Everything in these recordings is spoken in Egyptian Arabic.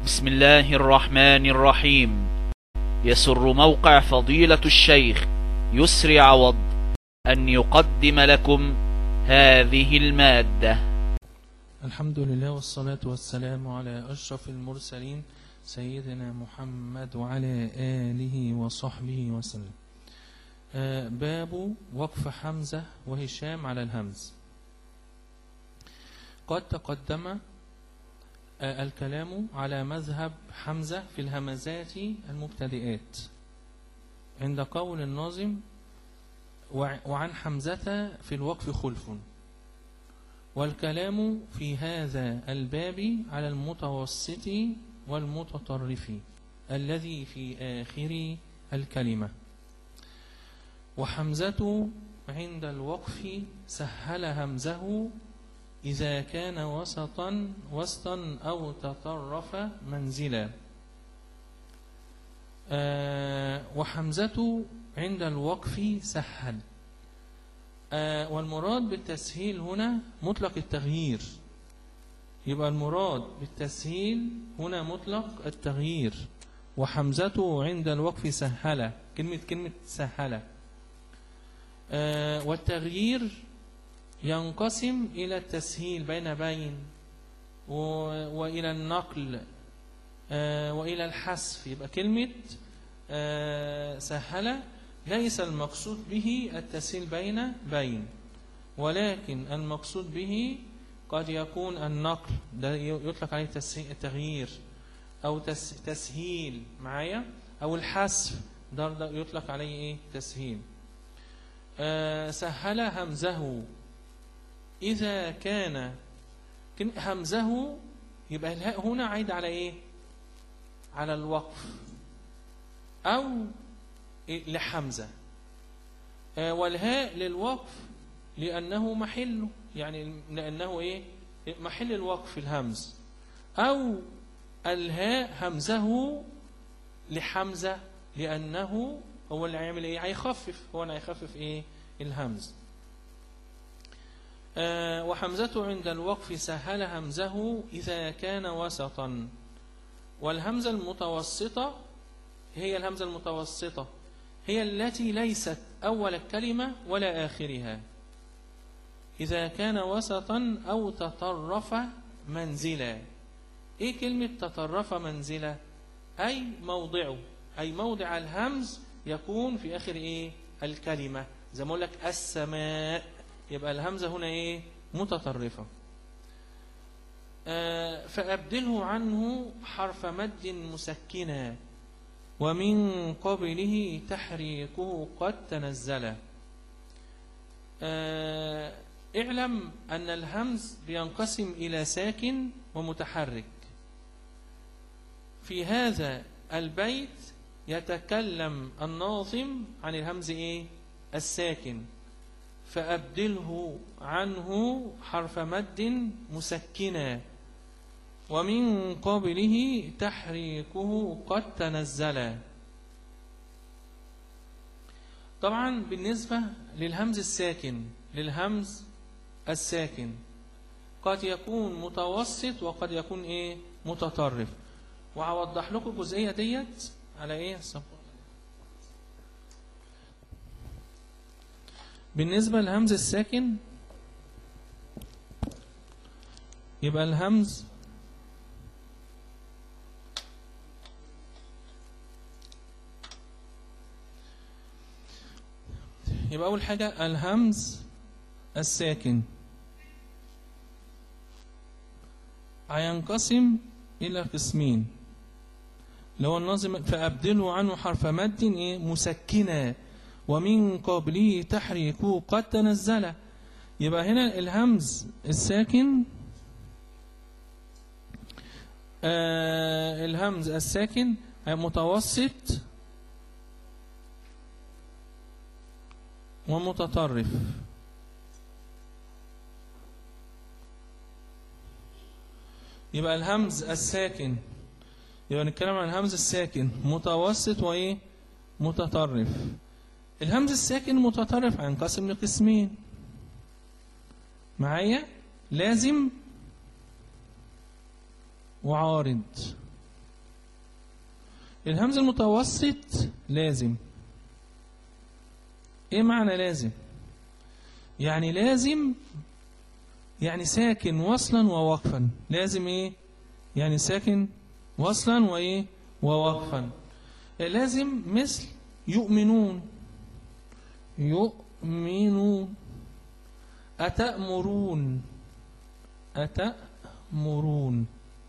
بسم الله الرحمن الرحيم يسر موقع فضيلة الشيخ يسري عوض أن يقدم لكم هذه المادة الحمد لله والصلاة والسلام على أشرف المرسلين سيدنا محمد وعلى آله وصحبه وسلم آه، باب وقف حمزة وهشام على الهمز قد تقدم آه، الكلام على مذهب حمزة في الهمزات المبتدئات عند قول الناظم وع- وعن حمزة في الوقف خلف والكلام في هذا الباب على المتوسط والمتطرف الذي في آخر الكلمة وحمزة عند الوقف سهل همزه إذا كان وسطا وسطا أو تطرف منزلا آه، وحمزة عند الوقف سهل آه، والمراد بالتسهيل هنا مطلق التغيير يبقى المراد بالتسهيل هنا مطلق التغيير وحمزته عند الوقف سهلة كلمة كلمة سهلة آه، والتغيير ينقسم إلى التسهيل بين بين و- وإلى النقل آه، وإلى الحذف يبقى كلمة آه، سهلة ليس المقصود به التسهيل بين بين ولكن المقصود به قد يكون النقل ده يطلق عليه تسهي- التغيير أو تس- تسهيل معايا أو الحذف ده ده يطلق عليه إيه تسهيل آه، سهل همزه إذا كان كن- همزه يبقى الهاء هنا عايد على إيه على الوقف أو إيه؟ لحمزة آه، والهاء للوقف لأنه محله يعني لأنه إيه محل الوقف الهمز أو الهاء همزه لحمزة لأنه هو اللي هيعمل إيه هيخفف هو اللي هيخفف إيه الهمز آه، وحمزة عند الوقف سهل همزه إذا كان وسطا والهمزة المتوسطة هي الهمزة المتوسطة هي التي ليست أول الكلمة ولا آخرها إذا كان وسطا أو تطرف منزلا إيه كلمة تطرف منزلا أي موضعه أي موضع الهمز يكون في آخر إيه الكلمة زي ما أقول لك السماء يبقى الهمزة هنا إيه متطرفة آه، فأبدله عنه حرف مد مسكنا ومن قبله تحريكه قد تنزل آه، اعلم أن الهمز بينقسم إلى ساكن ومتحرك في هذا البيت يتكلم الناظم عن الهمز إيه؟ الساكن فأبدله عنه حرف مد مسكنا ومن قبله تحريكه قد تنزل طبعا بالنسبة للهمز الساكن للهمز الساكن قد يكون متوسط وقد يكون ايه متطرف وهوضح لكم الجزئية ديت على ايه الصبر. بالنسبة للهمز الساكن يبقى الهمز يبقى أول حاجة الهمز الساكن هينقسم إلى قسمين لو الناظم فأبدله عنه حرف مد إيه؟ مسكنا ومن قبله تحريكه قد تنزل يبقى هنا الهمز الساكن آه الهمز الساكن متوسط ومتطرف يبقى الهمز الساكن يبقى نتكلم عن الهمز الساكن متوسط وايه متطرف الهمز الساكن متطرف هينقسم لقسمين معايا لازم وعارض الهمز المتوسط لازم ايه معنى لازم يعني لازم يعني ساكن وصلا ووقفا لازم ايه يعني ساكن وصلا وايه ووقفا لازم مثل يؤمنون يؤمنون أتأمرون أتأمرون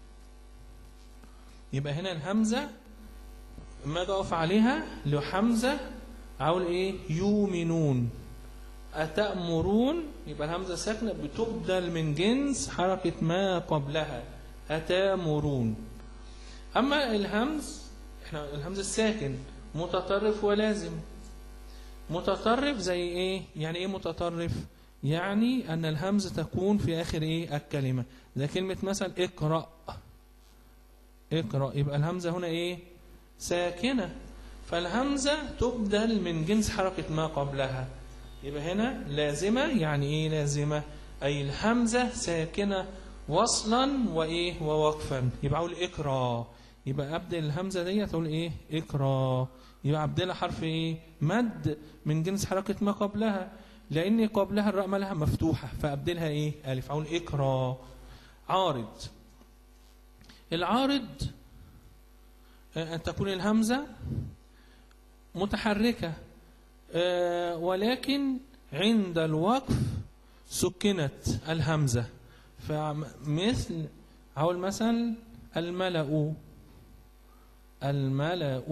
يبقى هنا الهمزة ما أقف عليها لحمزة أقول إيه يؤمنون أتأمرون يبقى الهمزة ساكنة بتبدل من جنس حركة ما قبلها أتأمرون أما الهمز احنا الهمز الساكن متطرف ولازم متطرف زي ايه يعني ايه متطرف يعني ان الهمزه تكون في اخر ايه الكلمه زي كلمه مثلا اقرا اقرا يبقى الهمزه هنا ايه ساكنه فالهمزه تبدل من جنس حركه ما قبلها يبقى هنا لازمه يعني ايه لازمه اي الهمزه ساكنه وصلا وايه ووقفا يبقى اقول اقرا يبقى ابدل الهمزه دي تقول ايه اقرا يبقى ابدلها حرف ايه مد من جنس حركه ما قبلها لان قبلها الراء مالها مفتوحه فابدلها ايه الف اقول اقرا عارض العارض آه، ان تكون الهمزه متحركه آه، ولكن عند الوقف سكنت الهمزه فمثل هقول مثلا الملأ الملأ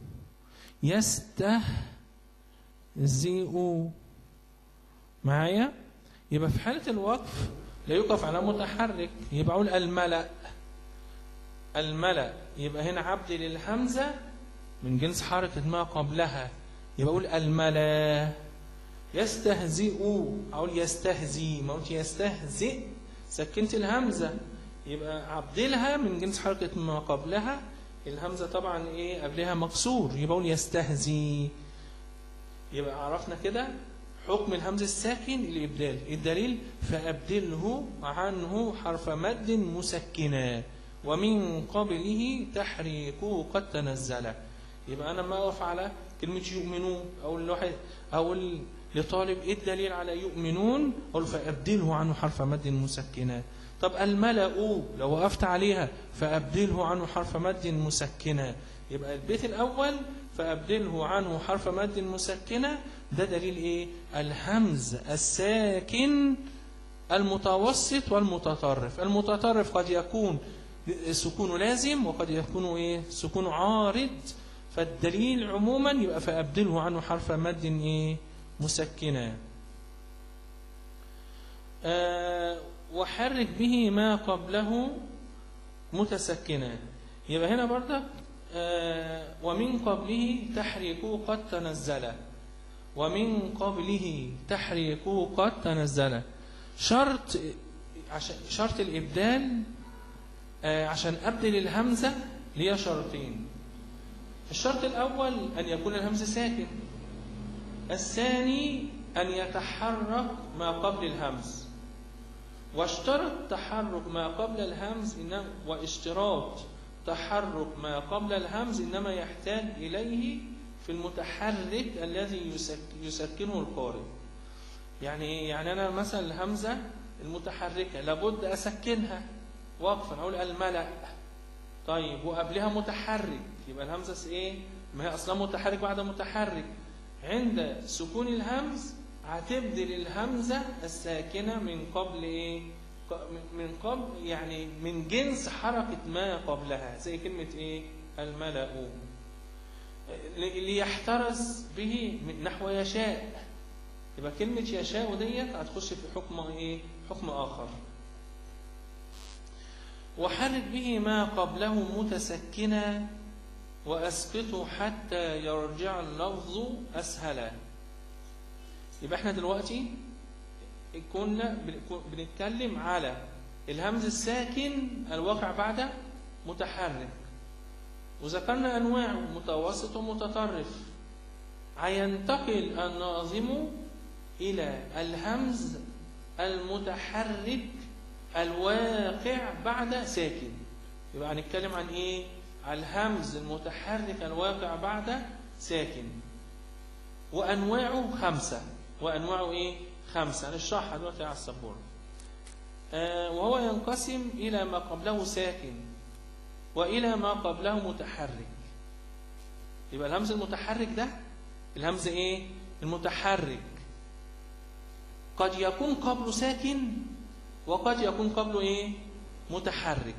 يستهزئ معايا يبقى في حالة الوقف لا يوقف على متحرك يبقى أقول الملأ الملأ يبقى هنا عبد للهمزة من جنس حركة ما قبلها يبقى أقول الملأ يستهزئ أقول يستهزي ما قلت يستهزئ سكنت الهمزة يبقى عبدلها من جنس حركة ما قبلها الهمزة طبعا ايه قبلها مكسور يبقى اقول يستهزي يبقى عرفنا كده حكم الهمز الساكن الإبدال الدليل فأبدله عنه حرف مد مسكنا ومن قبله تحريكه قد تنزل يبقى أنا ما أقف على كلمة يؤمنون أو الواحد أو لطالب إيه الدليل على يؤمنون أقول فأبدله عنه حرف مد مسكنا طب الملأ لو وقفت عليها فأبدله عنه حرف مد مسكنا يبقى البيت الأول فأبدله عنه حرف مد مسكنة ده دليل إيه الهمز الساكن المتوسط والمتطرف المتطرف قد يكون سكون لازم وقد يكون إيه سكون عارض فالدليل عموما يبقى فأبدله عنه حرف مد إيه مسكنة آه وحرك به ما قبله متسكنا يبقى هنا برضك آه ومن قبله تحريكه قد تنزل ومن قبله تحريكه قد تنزل شرط عشان شرط الإبدال آه عشان أبدل الهمزة ليها شرطين الشرط الأول أن يكون الهمزة ساكن الثاني أن يتحرك ما قبل الهمز واشترط تحرك ما قبل الهمز إنما واشتراط تحرك ما قبل الهمز إنما يحتاج إليه في المتحرك الذي يسك يسكنه القارئ يعني يعني أنا مثلا الهمزة المتحركة لابد أسكنها وقفا أقول الملأ طيب وقبلها متحرك يبقى الهمزة إيه؟ ما هي أصلا متحرك بعد متحرك عند سكون الهمز هتبدل الهمزة الساكنة من قبل إيه؟ من قبل يعني من جنس حركة ما قبلها زي كلمة إيه؟ الملأ ليحترز به من نحو يشاء يبقى كلمة يشاء ديت هتخش في حكم إيه؟ حكم آخر وحرك به ما قبله متسكنا وأسقطه حتى يرجع اللفظ أسهلا يبقى احنا دلوقتي كنا بنتكلم على الهمز الساكن الواقع بعد متحرك وذكرنا أنواع متوسط ومتطرف هينتقل الناظم إلى الهمز المتحرك الواقع بعد ساكن يبقى هنتكلم عن إيه؟ الهمز المتحرك الواقع بعد ساكن وأنواعه خمسة وأنواعه إيه؟ خمسة هنشرحها دلوقتي على السبورة آه وهو ينقسم إلى ما قبله ساكن وإلى ما قبله متحرك يبقى الهمز المتحرك ده الهمز إيه؟ المتحرك قد يكون قبله ساكن وقد يكون قبله إيه؟ متحرك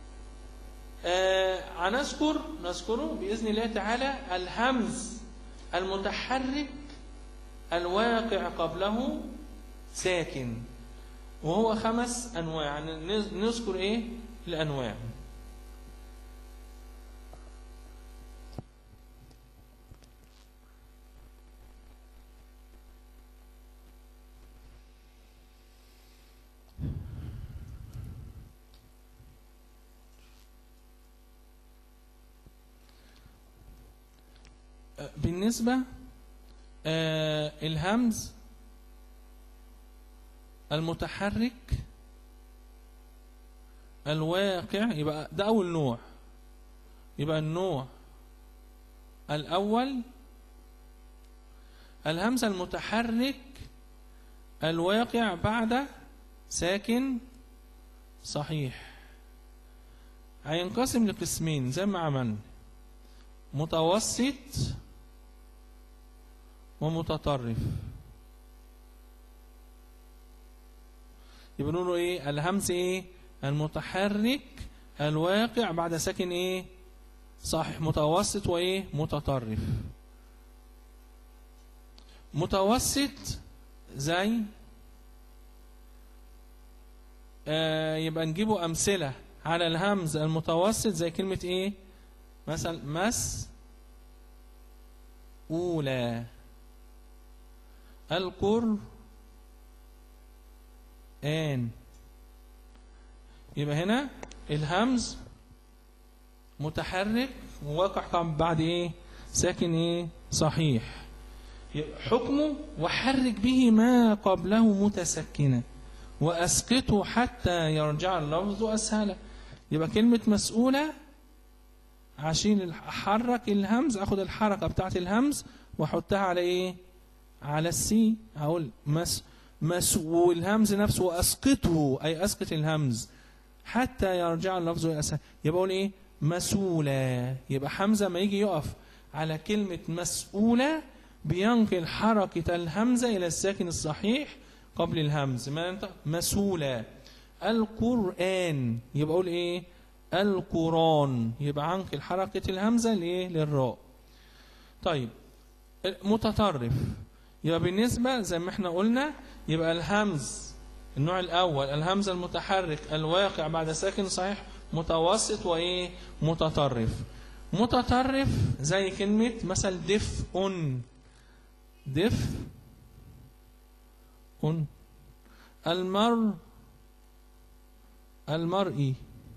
آه هنذكر نذكره بإذن الله تعالى الهمز المتحرك الواقع قبله ساكن وهو خمس أنواع نذكر إيه الأنواع بالنسبة آه الهمز المتحرك الواقع يبقى ده أول نوع يبقى النوع الأول الهمز المتحرك الواقع بعد ساكن صحيح هينقسم لقسمين زي ما عملنا متوسط ومتطرف يبقى نقول ايه الهمز ايه المتحرك الواقع بعد ساكن ايه صحيح متوسط وايه متطرف متوسط زي آه يبقى نجيبه امثله على الهمز المتوسط زي كلمه ايه مثلا مس اولى القر آن يبقى هنا الهمز متحرك وواقع بعد ايه ساكن ايه صحيح حكمه وحرك به ما قبله متسكنا واسقطه حتى يرجع اللفظ اسهله يبقى كلمه مسؤوله عشان احرك الهمز اخد الحركه بتاعت الهمز واحطها على ايه على السي هقول مس مس والهمز نفسه واسقطه اي اسقط الهمز حتى يرجع اللفظ الى يبقى اقول ايه مسؤولة يبقى حمزه ما يجي يقف على كلمه مسؤوله بينقل حركه الهمزه الى الساكن الصحيح قبل الهمز ما انت مسؤوله القران يبقى اقول ايه القران يبقى عنقل حركه الهمزه لايه للراء طيب متطرف يبقى بالنسبة زي ما احنا قلنا يبقى الهمز النوع الأول الهمز المتحرك الواقع بعد ساكن صحيح متوسط وإيه متطرف متطرف زي كلمة مثل دف أن دف أن المر المرئي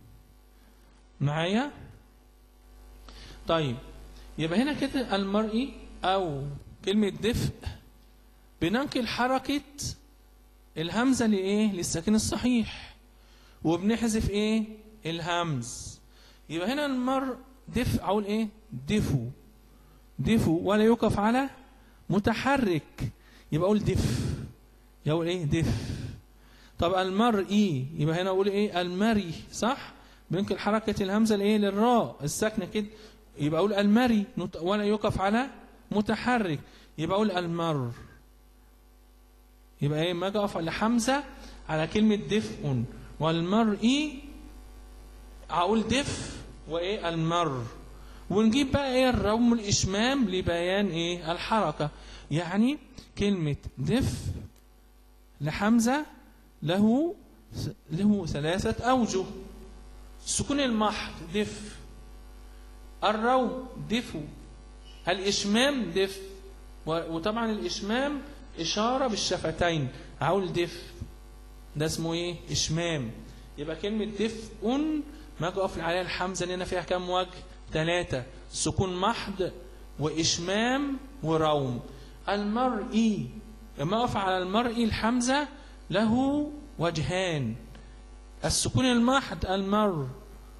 معايا طيب يبقى هنا كده المرئي أو كلمة دفء بننقل حركة الهمزة لإيه؟ للساكن الصحيح وبنحذف إيه؟ الهمز يبقى هنا المر دف أقول إيه؟ دفو دفو ولا يوقف على متحرك يبقى أقول دف يقول إيه؟ دف طب المرئي يبقى هنا أقول إيه؟ المري صح؟ بننقل حركة الهمزة لإيه؟ للراء الساكنة كده يبقى أقول المري ولا يوقف على متحرك يبقى أقول المر يبقى ايه ما اجي اقف على حمزه على كلمه دفء والمرء اقول دف وايه المر ونجيب بقى ايه الروم الاشمام لبيان ايه الحركه يعني كلمه دف لحمزه له له ثلاثه اوجه السكون المحض دف الروم دفو الاشمام دف وطبعا الاشمام إشارة بالشفتين هقول دف ده اسمه إيه إشمام يبقى كلمة دف أن ما أجي أقف عليها الحمزة لأن فيها كام وجه ثلاثة سكون محض وإشمام وروم المرئي لما أقف على المرئي الحمزة له وجهان السكون المحض المر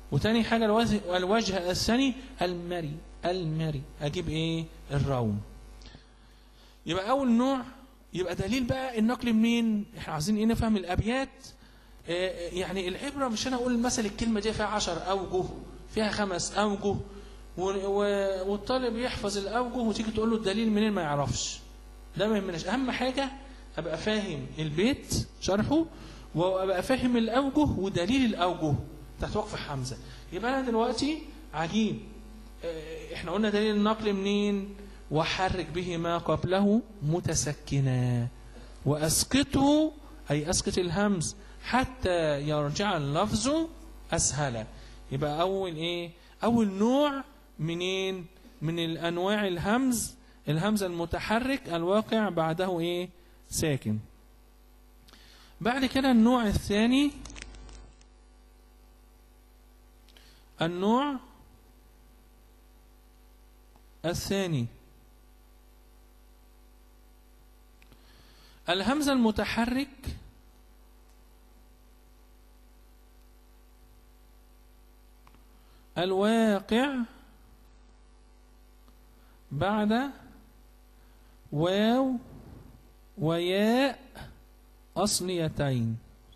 وتاني حاجة الوجه, الوجه الثاني المري المري أجيب إيه الروم يبقى أول نوع يبقى دليل بقى النقل منين احنا عايزين ايه نفهم الابيات آه، يعني العبره مش انا اقول مثلا الكلمه دي فيها عشر اوجه فيها خمس اوجه و- و- والطالب يحفظ الاوجه وتيجي تقول له الدليل منين ما يعرفش ده ما يهمناش اهم حاجه ابقى فاهم البيت شرحه وابقى فاهم الاوجه ودليل الاوجه تحت وقف حمزه يبقى انا دلوقتي عجيب آه، احنا قلنا دليل النقل منين وحرك به ما قبله متسكنا واسقطه اي اسقط الهمز حتى يرجع اللفظ اسهل يبقى اول ايه اول نوع منين من الانواع الهمز الهمزه المتحرك الواقع بعده ايه ساكن بعد كده النوع الثاني النوع الثاني الهمزة المتحرك الواقع بعد واو وياء أصليتين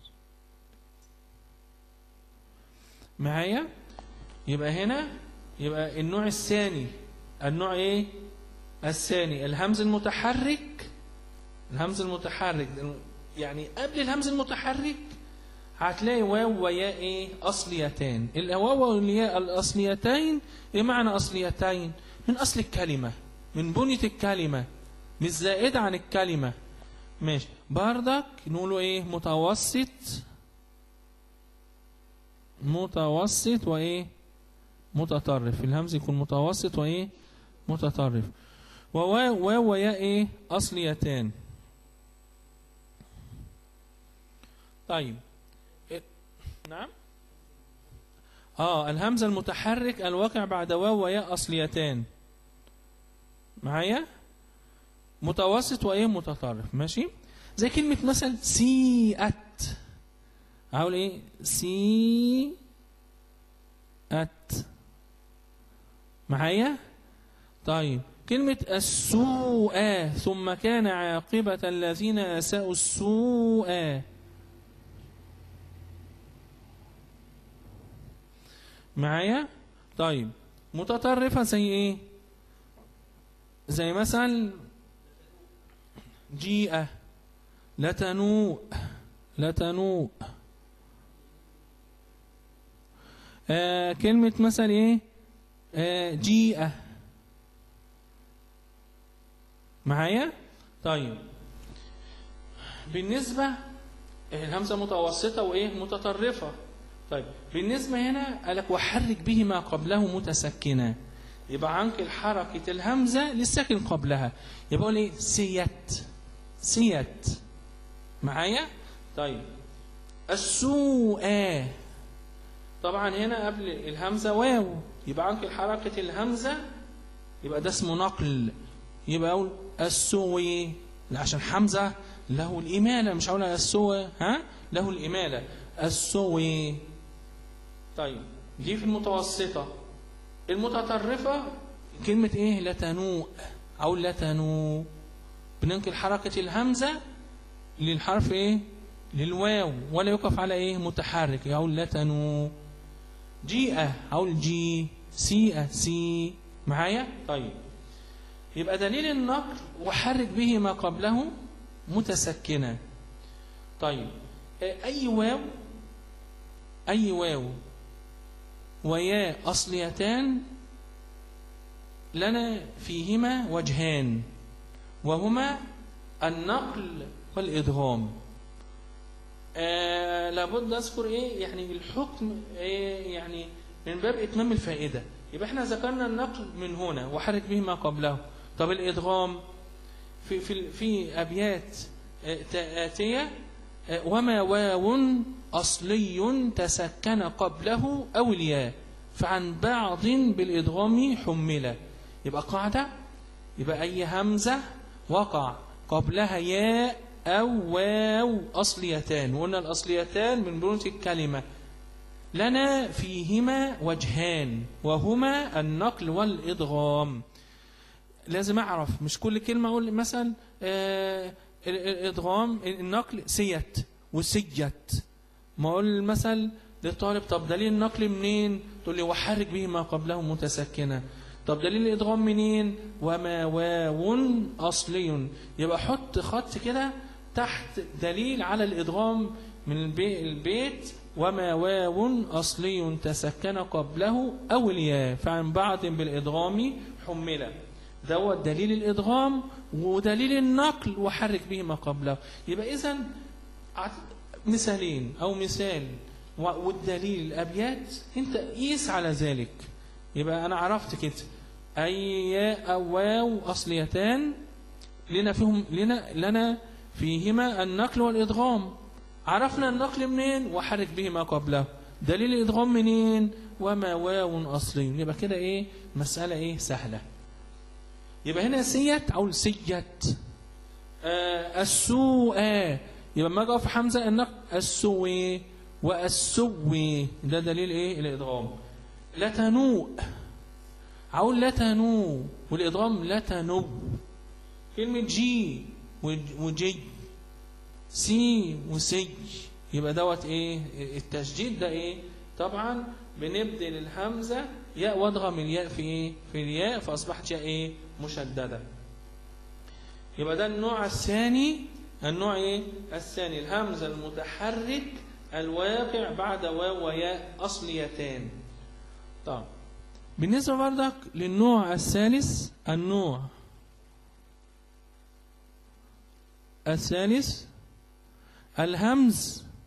معايا يبقى هنا يبقى النوع الثاني النوع ايه الثاني الهمز المتحرك الهمز المتحرك يعني قبل الهمز المتحرك هتلاقي واو وياء ايه اصليتان الواو والياء الاصليتين ايه معنى اصليتين من اصل الكلمه من بنيه الكلمه مش زائده عن الكلمه ماشي بردك نقوله ايه متوسط متوسط وايه متطرف الهمز يكون متوسط وايه متطرف وواو واو وياء ايه اصليتان طيب إيه؟ نعم اه الهمزه المتحرك الواقع بعد واو وياء اصليتان معايا متوسط وايه متطرف ماشي زي كلمه مثلا سيئت هقول ايه سيئت معايا طيب كلمة السوء ثم كان عاقبة الذين أساءوا السوء معايا طيب متطرفة زي ايه زي مثلا جيئة لتنوء لتنوء آه كلمة مثلا ايه آه جيئة معايا طيب بالنسبة الهمزة متوسطة وإيه متطرفة طيب بالنسبة هنا قالك وحرك به ما قبله متسكنا يبقى عنك حركة الهمزة للساكن قبلها يبقى أقول إيه سيت سيت معايا طيب السوء طبعا هنا قبل الهمزة واو يبقى عنك حركة الهمزة يبقى ده اسمه نقل يبقى أقول السوي عشان حمزة له الإمالة مش هقول السوى ها له الإمالة السوي طيب دي في المتوسطة المتطرفة كلمة إيه لتنوء أو لتنو بننقل حركة الهمزة للحرف إيه للواو ولا يقف على إيه متحرك أقول لتنو جيئة أقول جي سيئة سي معايا طيب يبقى دليل النقل وحرك به ما قبله متسكنا طيب أي واو أي واو وياء أصليتان لنا فيهما وجهان وهما النقل والإدغام آه لابد أذكر إيه يعني الحكم إيه يعني من باب إتمام الفائدة يبقى احنا ذكرنا النقل من هنا وحرك به ما قبله طب الإدغام في في في أبيات آتية وما واو أصلي تسكن قبله أو الياء فعن بعض بالإدغام حملة يبقى قاعدة يبقى أي همزة وقع قبلها ياء أو واو أصليتان وقلنا الأصليتان من بنوة الكلمة لنا فيهما وجهان وهما النقل والإدغام لازم أعرف مش كل كلمة أقول مثلا آه ال- ال- الإدغام النقل سيت وسجت ما أقول المثل للطالب طب دليل النقل منين تقول لي وحرك به ما قبله متسكنة طب دليل الإدغام منين وما واو أصلي يبقى حط خط كده تحت دليل على الإدغام من البي- البيت وما واو أصلي تسكن قبله أو الياء فعن بعض بالإدغام حملة دوت دليل الإدغام ودليل النقل وحرك به ما قبله يبقى إذا مثالين أو مثال و- والدليل الأبيات أنت قيس على ذلك يبقى أنا عرفت كده أي ياء أو واو أصليتان لنا فيهم لنا لنا فيهما النقل والإدغام عرفنا النقل منين وحرك به ما قبله دليل الإدغام منين وما واو أصلي يبقى كده إيه مسألة إيه سهلة يبقى هنا سيت أو سيت آه السوء يبقى ما جاء في حمزة النقل السوء والسوء ده دليل إيه الإدغام لا تنوء أقول لا تنو والإدغام لا تنو كلمة جي وج- وجي سي وسي يبقى دوت ايه التشديد ده ايه طبعا بنبدل الهمزة ياء وادغم الياء في ايه في الياء فاصبحت ياء ايه مشددة يبقى ده النوع الثاني النوع ايه الثاني الهمزة المتحرك الواقع بعد واو وياء اصليتان طب بالنسبة بردك للنوع الثالث النوع الثالث الهمز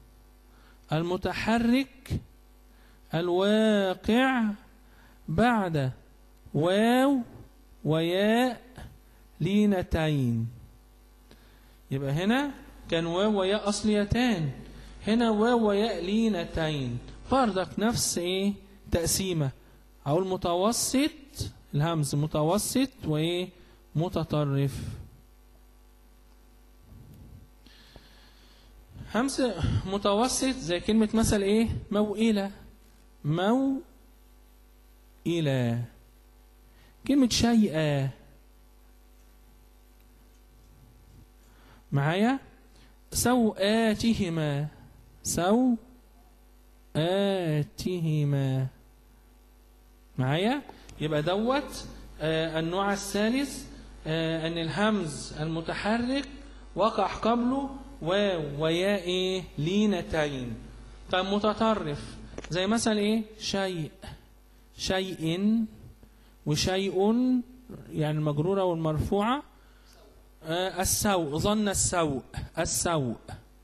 المتحرك الواقع بعد واو وياء لينتين يبقى هنا كان واو وياء أصليتان هنا واو وياء لينتين بردك نفس ايه تقسيمة أو المتوسط الهمز متوسط وايه متطرف همس متوسط زي كلمة مثل ايه موئلة موئلة كلمة شيئا معايا سوآتهما سوآتهما معايا يبقى دوت آه النوع الثالث آه ان الهمز المتحرك وقع قبله واو وياء ايه لينتين طيب متطرف زي مثلا ايه شيء شيء وشيء يعني المجرورة والمرفوعة آه السوء ظن السوء السوء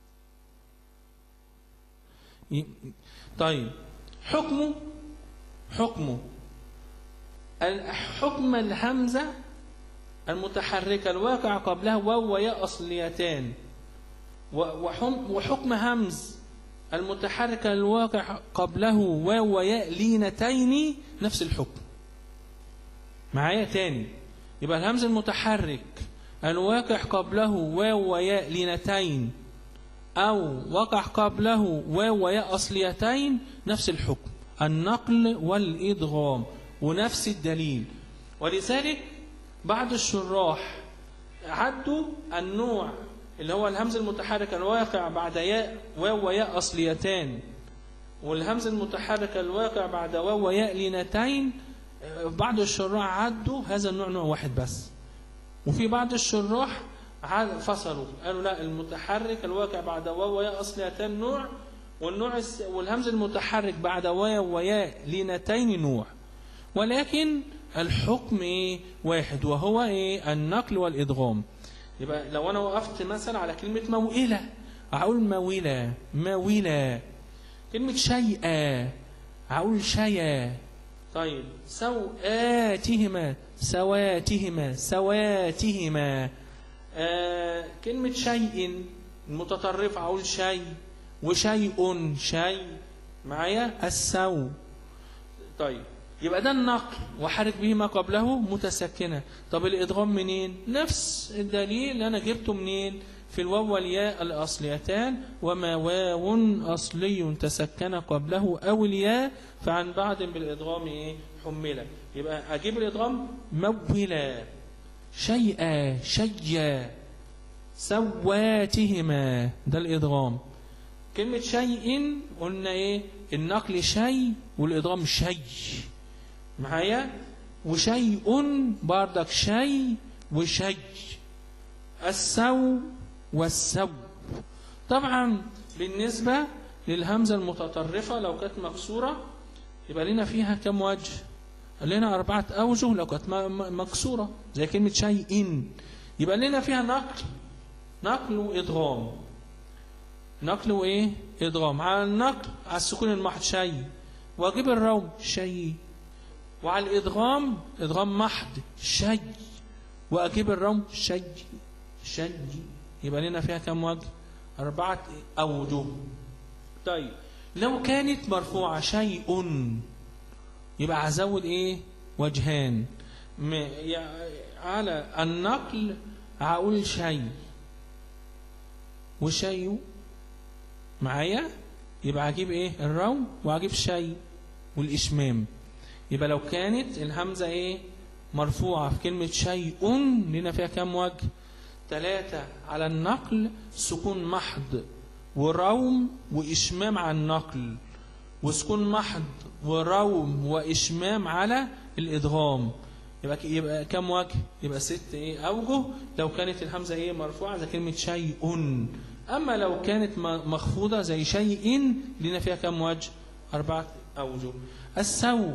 ي- طيب حكمه حكمه ال- حكم الهمزة المتحركة الواقع قبلها واو وياء أصليتان و- وحم- وحكم همز المتحركة الواقع قبله واو وياء لينتين نفس الحكم معايا تاني يبقى الهمز المتحرك الواقع قبله واو وياء لينتين أو وقع قبله واو وياء أصليتين نفس الحكم النقل والإدغام ونفس الدليل ولذلك بعض الشراح عدوا النوع اللي هو الهمز المتحرك الواقع بعد ياء واو وياء أصليتان والهمز المتحرك الواقع بعد واو وياء لينتين آه، بعض الشراح عدوا هذا النوع نوع واحد بس وفي بعض الشراح عاد- فصلوا قالوا لا المتحرك الواقع بعد واو وياء أصليتان نوع والنوع الس- والهمز المتحرك بعد واو وياء لينتين نوع ولكن الحكم إيه؟ واحد وهو إيه؟ النقل والإدغام يبقى لو أنا وقفت مثلا على كلمة موئلة أقول مويلة مويلة كلمة شيئا أقول شيئا طيب سوآتهما سواتهما سواتهما آه كلمة شيء المتطرف أقول شيء وشيء شيء معايا السو طيب يبقى ده النقل وحرك به ما قبله متسكنة طب الإدغام منين نفس الدليل اللي أنا جبته منين في الواو والياء الأصليتان وما واو أصلي تسكن قبله أو الياء فعن بعد بالإدغام إيه حملا يبقى أجيب الإدغام مولا شيئا شيا سواتهما ده الإدغام كلمة شيء قلنا إيه النقل شيء والإدغام شيء معايا وشيء بردك شيء وشيء السو والسو طبعا بالنسبة للهمزة المتطرفة لو كانت مكسورة يبقى لنا فيها كم وجه لنا أربعة أوجه لو كانت م- م- مكسورة زي كلمة شيء يبقى لنا فيها نقل نقل وإدغام نقل وإيه إدغام على النقل على السكون المحض شيء واجيب الروم شيء وعلى الإدغام إدغام محض شيء وأجيب الروم شيء شيء يبقى لنا فيها كم وجه أربعة أوجه طيب لو كانت مرفوعة شيء يبقى هزود إيه وجهان م- يع- على النقل هقول شيء وشيء معايا يبقى هجيب ايه الروم وهجيب شيء والاشمام يبقى لو كانت الهمزه ايه مرفوعه في كلمه شيء لنا فيها كام وجه ثلاثة على النقل سكون محض وروم وإشمام على النقل وسكون محض وروم وإشمام على الإدغام يبقى ك- يبقى كم وجه يبقى ست ايه اوجه لو كانت الهمزه ايه مرفوعه زي كلمه شيء اما لو كانت م- مخفوضه زي شيء لنا فيها كم وجه اربعه اوجه السوء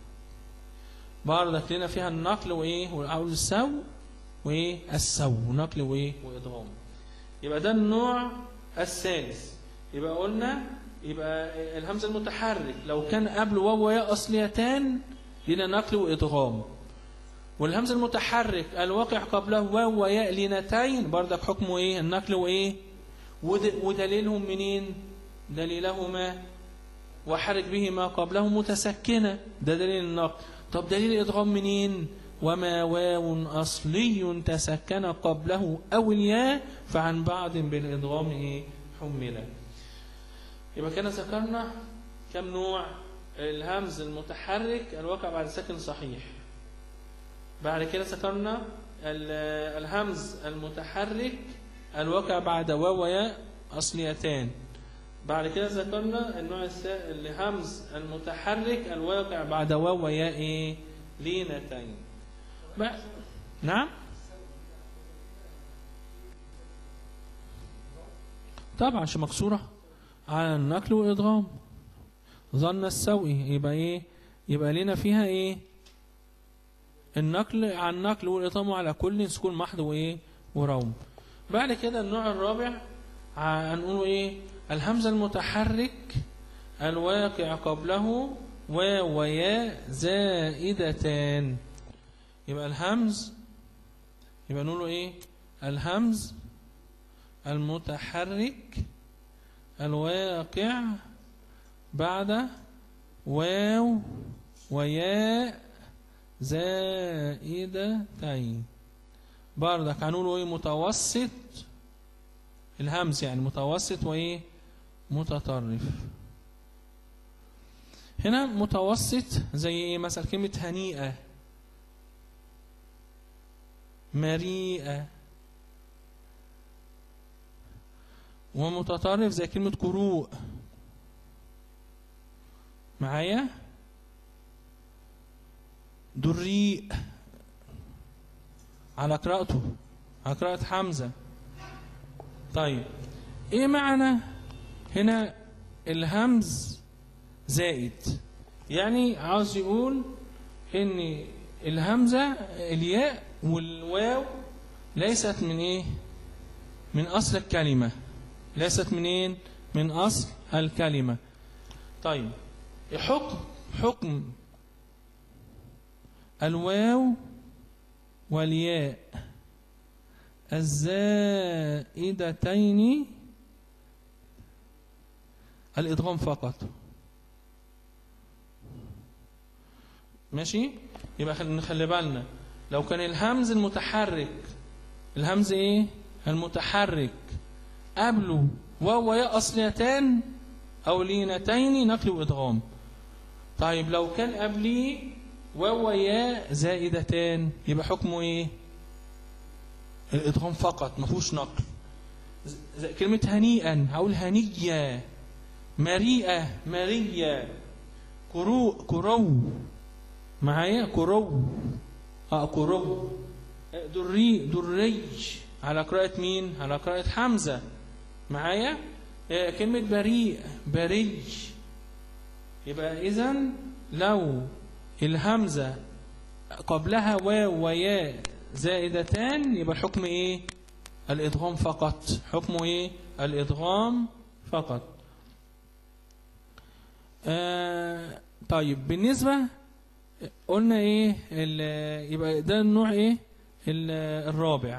برضك لنا فيها النقل وايه والاول السوء وايه السوء نقل وايه وادغام يبقى ده النوع الثالث يبقى قلنا يبقى الهمزه المتحرك لو كان قبل واو وياء اصليتان لنا نقل وادغام والهمزه المتحرك الواقع قبله واو وياء لينتين بردك حكمه ايه النقل وايه ود- ودليلهم منين دليلهما وحرك به ما قبله متسكنه ده دليل النقل طب دليل الادغام منين وما واو اصلي تسكن قبله او الياء فعن بعض بالادغام ايه حملا يبقى كده ذكرنا كم نوع الهمز المتحرك الواقع بعد ساكن صحيح بعد كده ذكرنا ال- الهمز المتحرك الواقع بعد واو وياء أصليتان بعد كده ذكرنا النوع الثا- الهمز المتحرك الواقع بعد واو وياء إيه؟ لينتين بع- نعم طبعا عشان مكسورة على النقل والإدغام ظن السوء يبقى إيه يبقى لنا فيها إيه النقل عن النقل والإطام على كل سكون محض وإيه وروم بعد كده النوع الرابع ع- هنقوله إيه الهمزة المتحرك الواقع قبله واو وياء زائدتان يبقى الهمز يبقى نقوله إيه الهمز المتحرك الواقع بعد واو وياء زائدتين بردك هنقول ايه متوسط الهمز يعني متوسط وايه متطرف هنا متوسط زي ايه مثلا كلمة هنيئة مريئة ومتطرف زي كلمة كروء معايا دريء على قراءته على قراءة حمزة طيب ايه معنى هنا الهمز زائد يعني عاوز يقول ان الهمزة الياء والواو ليست من ايه من اصل الكلمة ليست منين من اصل الكلمة طيب حكم حكم الواو والياء الزائدتين الإدغام فقط ماشي يبقى خل- نخلي بالنا لو كان الهمز المتحرك الهمز ايه المتحرك قبله واو وياء أصليتان أو لينتين نقل وإدغام طيب لو كان قبليه واو وياء زائدتان يبقى حكمه إيه الإدغام فقط ما فيهوش نقل زي كلمة هنيئا هقول هنية مريئة مرية كرو كرو معايا كرو اه كرو دري دري على قراءة مين؟ على قراءة حمزة معايا آه، كلمة بريء بري يبقى إذا لو الهمزة قبلها واو وياء زائدتان يبقى الحكم إيه؟ الإدغام فقط حكمه إيه؟ الإدغام فقط آه طيب بالنسبة قلنا إيه ال- يبقى ده النوع إيه ال- الرابع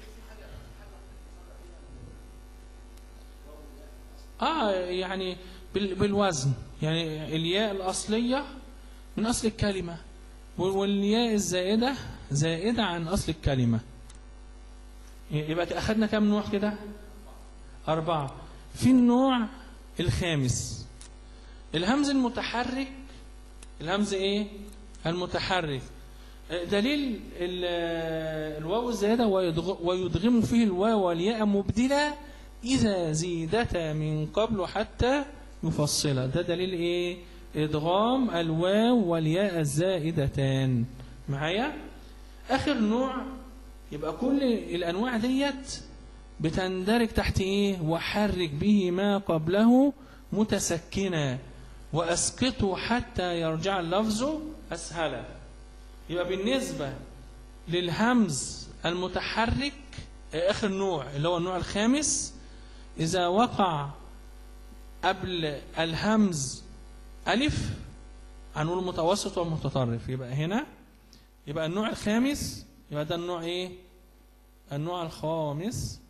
اه يعني بال- بالوزن يعني الياء الأصلية من أصل الكلمة وال- والياء الزائدة زائدة عن أصل الكلمة يبقى أخذنا كم نوع كده أربعة في النوع الخامس الهمز المتحرك الهمز إيه المتحرك دليل ال- الواو الزائدة ويدغ- ويدغم فيه الواو والياء مبدلة إذا زيدتا من قبل حتى يفصلا ده دليل إيه إدغام الواو والياء الزائدتان معايا آخر نوع يبقى كل الأنواع ديت بتندرج تحت إيه وحرك به ما قبله متسكنا وأسقطه حتى يرجع اللفظ أسهلا يبقى بالنسبة للهمز المتحرك آخر نوع اللي هو النوع الخامس إذا وقع قبل الهمز ألف هنقول متوسط والمتطرف يبقى هنا يبقى النوع الخامس يبقى ده النوع ايه النوع الخامس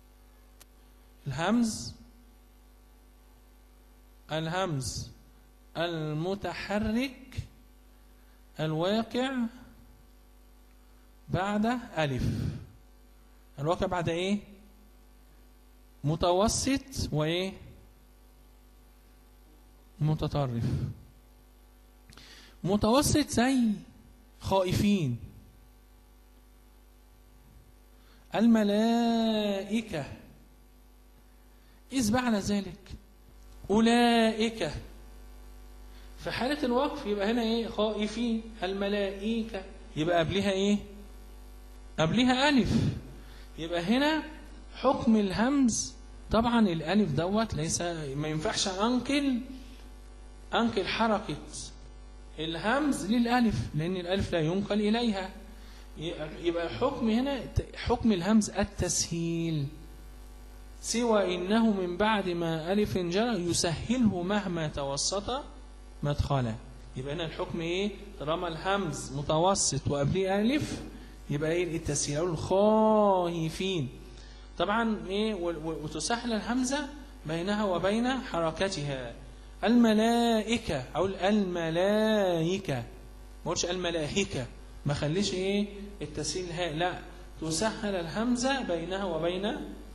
الهمز الهمز المتحرك الواقع بعد ألف الواقع بعد ايه متوسط وايه متطرف متوسط زي خائفين الملائكة إذ بعد ذلك أولئك في حالة الوقف يبقى هنا إيه خائفين الملائكة يبقى قبلها إيه قبلها ألف يبقى هنا حكم الهمز طبعا الألف دوت ليس ما ينفعش أنقل أنقل حركة الهمز للألف لأن الألف لا ينقل إليها يبقى الحكم هنا حكم الهمز التسهيل سوى إنه من بعد ما ألف جرى يسهله مهما توسط مدخلا يبقى هنا الحكم إيه طالما الهمز متوسط وقبليه ألف يبقى إيه التسهيل أو الخائفين طبعا إيه وتسهل الهمزة بينها وبين حركتها الملائكة أو الملائكة ما قلتش الملائكة ما خليش ايه التسهيل هاء لا تسهل الهمزة بينها وبين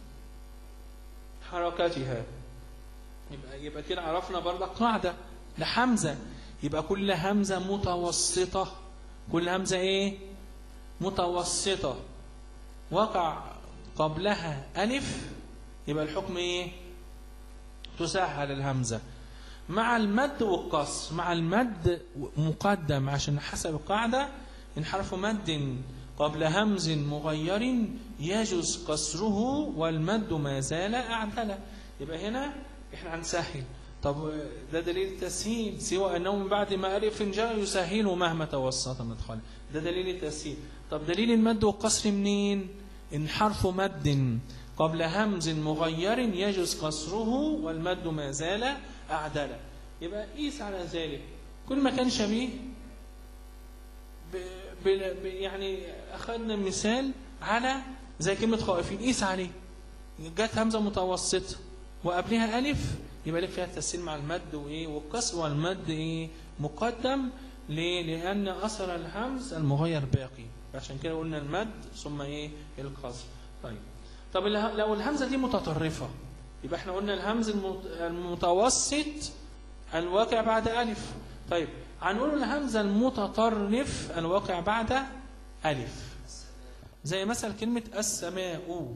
حركاتها يبقى يبقى كده عرفنا برضه قاعدة لحمزة يبقى كل همزة متوسطة كل همزة ايه متوسطة وقع قبلها ألف يبقى الحكم ايه تسهل الهمزة مع المد والقصر مع المد مقدم عشان حسب القاعدة إن حرف مد قبل همز مغير يجوز قصره والمد ما زال أعدل يبقى هنا إحنا هنسهل طب ده دليل التسهيل سوى أنه من بعد ما ألف جاء يسهله مهما توسط مدخله ده دليل التسهيل طب دليل المد والقصر منين إن حرف مد قبل همز مغير يجوز قصره والمد ما زال أعدل يبقى قيس على ذلك كل ما كان شبيه ب... ب... ب... يعني أخذنا مثال على زي كلمة خائفين قيس عليه جت همزة متوسطة وقبلها ألف يبقى لك فيها التسهيل مع المد وإيه والكسر والمد إيه مقدم ليه؟ لأن أثر الهمز المغير باقي عشان كده قلنا المد ثم إيه القصر طيب طب اله- لو الهمزة دي متطرفة يبقى احنا قلنا الهمز المت- المتوسط الواقع بعد ألف طيب هنقول الهمزة المتطرف الواقع بعد ألف زي مثلا كلمة السماء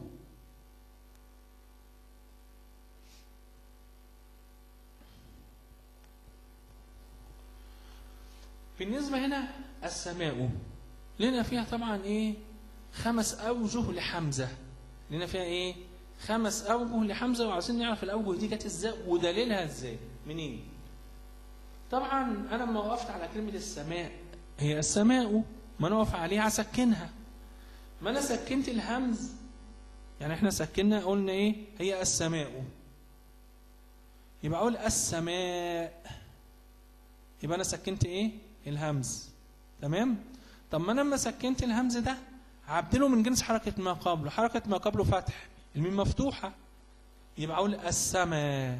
بالنسبة هنا السماء لنا فيها طبعا ايه خمس أوجه لحمزة لنا فيها ايه خمس أوجه لحمزة وعايزين نعرف الأوجه دي جت ازاي ودليلها ازاي منين طبعا أنا لما وقفت على كلمة السماء هي السماء ما أنا واقف عليها هسكنها ما أنا سكنت الهمز يعني احنا سكننا قلنا ايه هي السماء يبقى أقول السماء يبقى أنا سكنت ايه الهمز تمام طب ما أنا لما سكنت الهمز ده عبدله من جنس حركة ما قبله حركة ما قبله فتح الميم مفتوحة يبقى أقول السماء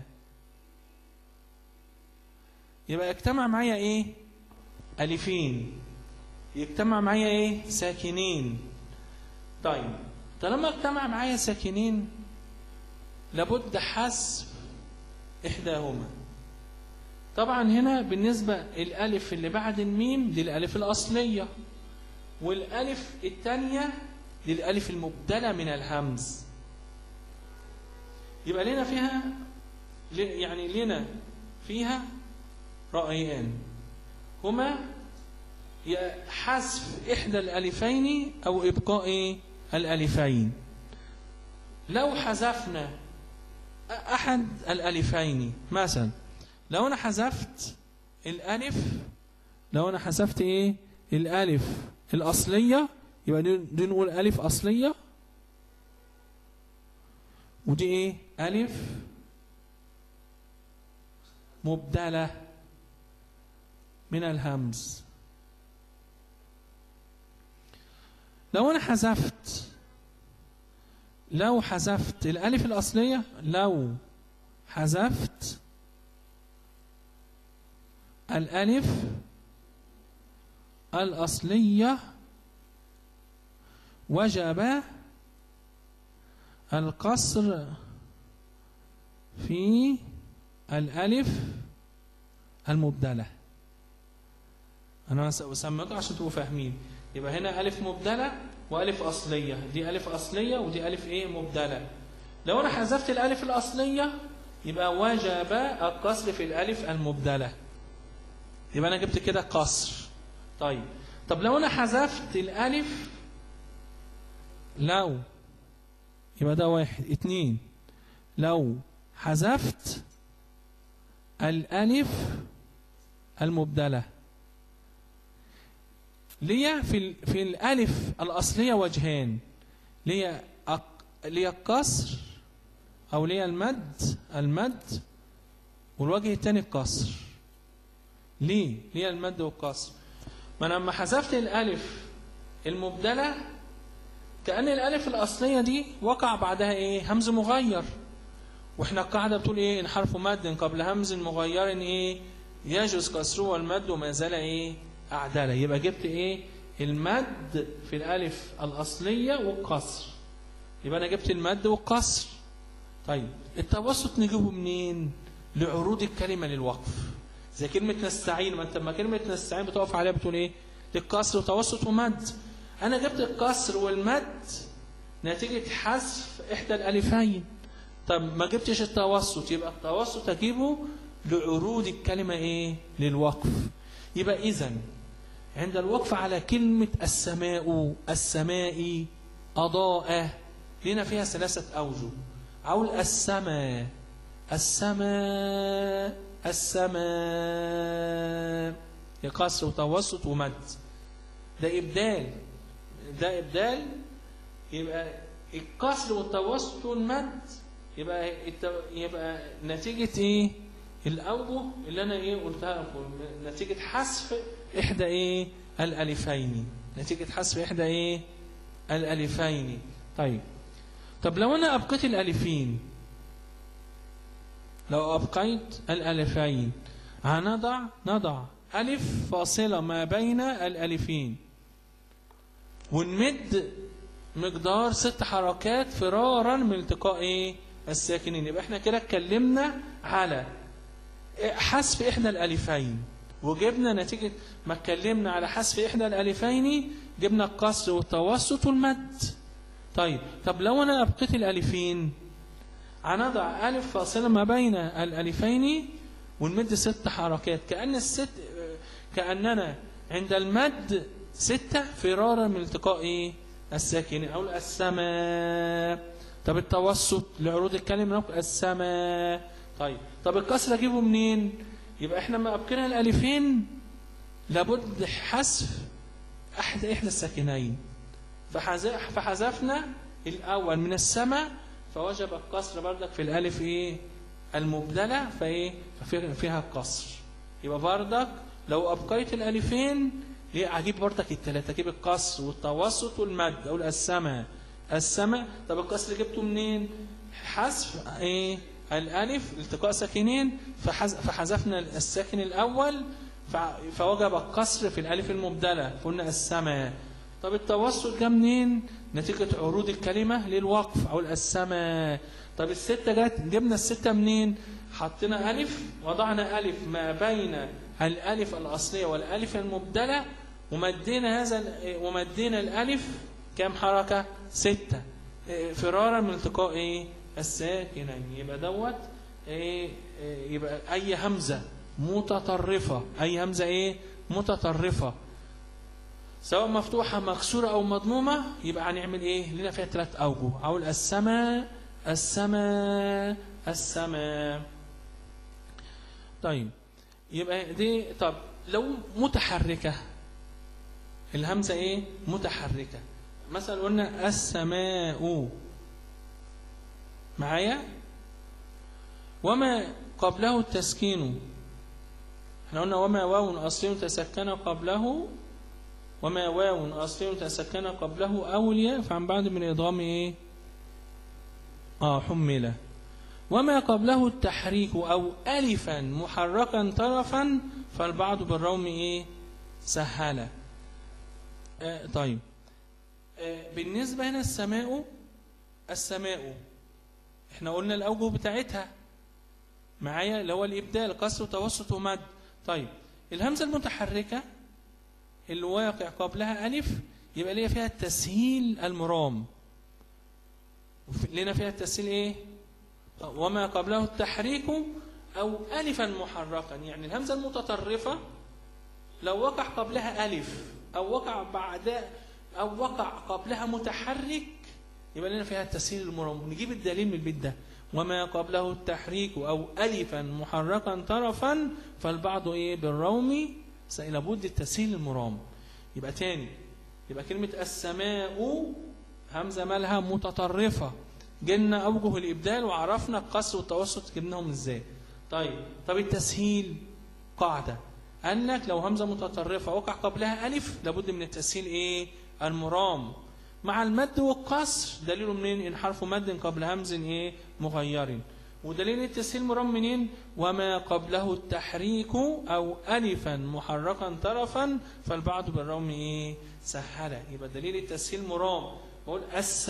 يبقى يجتمع معايا ايه ألفين يجتمع معايا ايه ساكنين طيب طالما اجتمع معايا ساكنين لابد حذف إحداهما طبعا هنا بالنسبة الألف اللي بعد الميم دي الألف الأصلية والألف الثانية دي الألف المبدلة من الهمز يبقى لنا فيها يعني لنا فيها رأيان هما يا حذف إحدى الألفين أو إبقاء الألفين لو حذفنا أحد الألفين مثلا لو أنا حذفت الألف لو أنا حذفت إيه الألف الأصلية يبقى دي دي نقول ألف أصلية ودي إيه ألف مبدلة من الهمز لو أنا حذفت لو حذفت الألف الأصلية لو حذفت الألف الأصلية وجب القصر في الألف المبدلة أنا سميته عشان تبقوا فاهمين يبقى هنا ألف مبدلة وألف أصلية دي ألف أصلية ودي ألف إيه مبدلة لو أنا حذفت الألف الأصلية يبقى وجب القصر في الألف المبدلة يبقى أنا جبت كده قصر طيب طب لو أنا حذفت الألف لو يبقى ده واحد اتنين لو حذفت الألف المبدلة ليا في ال- في الألف الأصلية وجهان ليا أق- ليا القصر أو ليا المد المد والوجه الثاني القصر ليه؟ ليا المد والقصر ما أنا لما حذفت الألف المبدلة كأن الألف الأصلية دي وقع بعدها إيه؟ همز مغير واحنا القاعدة بتقول ايه ان حرف مد قبل همز مغير ايه يجوز كسره والمد وما زال ايه اعدله يبقى جبت ايه المد في الالف الاصلية والقصر يبقى انا جبت المد والقصر طيب التوسط نجيبه منين لعروض الكلمة للوقف زي كلمة نستعين ما انت لما كلمة نستعين بتقف عليها بتقول ايه للكسر وتوسط ومد انا جبت الكسر والمد نتيجة حذف احدى الالفين طب ما جبتش التوسط يبقى التوسط اجيبه لعروض الكلمة ايه للوقف يبقى اذا عند الوقف على كلمة السماء السماء أضاء لنا فيها ثلاثة أوجه أقول السماء السماء السماء يا قصر وتوسط ومد ده إبدال ده إبدال يبقى القصر والتوسط والمد يبقى الت... يبقى نتيجة ايه الأوجه اللي أنا ايه قلتها لكم نتيجة حذف إحدى ايه الألفين نتيجة حذف إحدى ايه الألفين طيب طب لو أنا أبقيت الألفين لو أبقيت الألفين هنضع نضع ألف فاصلة ما بين الألفين ونمد مقدار ست حركات فرارا من التقاء ايه الساكنين يبقى احنا كده اتكلمنا على حذف احدى الالفين وجبنا نتيجة ما اتكلمنا على حذف احدى الالفين جبنا القصر والتوسط والمد طيب طب لو انا ابقيت الالفين هنضع الف فاصله ما بين الالفين ونمد ست حركات كأن الست كأننا عند المد ستة فرارا من التقاء ايه الساكن أو السماء طب التوسط لعروض الكلمة نقول السماء طيب طب الكسر اجيبه منين يبقى احنا ما ابقينا الالفين لابد حذف احد احدى الساكنين فحذ- فحذفنا الاول من السماء فوجب الكسر بردك في الالف ايه المبدله فايه ففي- فيها الكسر يبقى بردك لو ابقيت الالفين ليه هجيب بردك الثلاثه اجيب الكسر والتوسط والمد اقول السماء السماء طب الكسر جبته منين حذف ايه الالف التقاء ساكنين فحز- فحذفنا الساكن الاول فع- فوجب الكسر في الالف المبدله قلنا السماء طب التوسط جه منين نتيجه عروض الكلمه للوقف او السماء طب السته جت جبنا السته منين حطينا الف وضعنا الف ما بين الالف الاصليه والالف المبدله ومدينا هذا ال- ومدينا الالف كام حركه سته إيه، فرارا من التقاء ايه الساكنين يبقى دوت ايه إيه، يبقى اي همزه متطرفه اي همزه ايه متطرفه سواء مفتوحه مكسوره او مضمومه يبقى هنعمل ايه لنا فيها ثلاث اوجه اقول السماء السماء السماء طيب يبقى دي طب لو متحركه الهمزه ايه متحركه مثلا قلنا السماء معايا وما قبله التسكين احنا قلنا وما واو اصلي تسكن قبله وما واو اصلي تسكن قبله او الياء فعن بعد من ادغام ايه اه حمله وما قبله التحريك او الفا محركا طرفا فالبعض بالروم ايه سهله آه طيب آه بالنسبه هنا السماء السماء احنا قلنا الاوجه بتاعتها معايا اللي هو الابدال قصر وتوسط ومد طيب الهمزه المتحركه اللي واقع قبلها الف يبقى ليها فيها التسهيل المرام وفي- لنا فيها التسهيل ايه وما قبله التحريك او الفا محركا يعني الهمزه المتطرفه لو وقع قبلها الف او وقع بعد او وقع قبلها متحرك يبقى لنا فيها التسهيل المرام نجيب الدليل من البيت ده وما قبله التحريك او الفا محركا طرفا فالبعض ايه بالروم س- لابد التسهيل المرام يبقى تاني يبقى كلمه السماء همزه مالها متطرفه جبنا اوجه الابدال وعرفنا القصر والتوسط جبناهم ازاي طيب طب التسهيل قاعده انك لو همزه متطرفه وقع قبلها الف لابد من التسهيل ايه المرام مع المد والقصر دليله منين ان حرف مد قبل همز ايه مغير ودليل التسهيل مرام منين وما قبله التحريك او الفا محركا طرفا فالبعض بالروم ايه سهله يبقى دليل التسهيل مرام بقول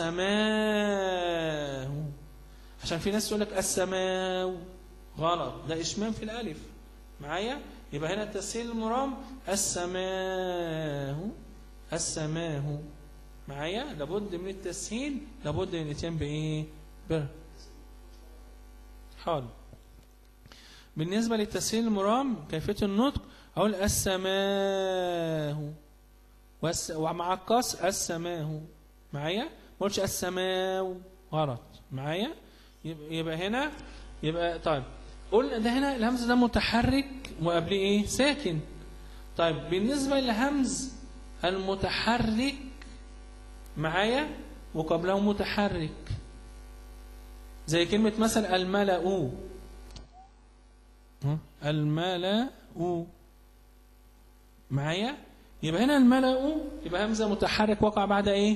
السماء عشان في ناس تقول لك السماء غلط ده اشمام في الالف معايا يبقى هنا التسهيل المرام السماء السماء معايا لابد من التسهيل لابد من الاتيان بايه بر حاضر بالنسبه للتسهيل المرام كيفيه النطق اقول السماء والس... ومع القصر السماء معايا ما قلتش السماء غلط معايا يبقى, يبقى هنا يبقى طيب قلنا ده هنا الهمز ده متحرك وقبليه ايه ساكن طيب بالنسبه للهمز المتحرك معايا وقبله متحرك زي كلمة مثل الملأ ها؟ الملأ معايا يبقى هنا الملأ يبقى همزة متحرك وقع بعد ايه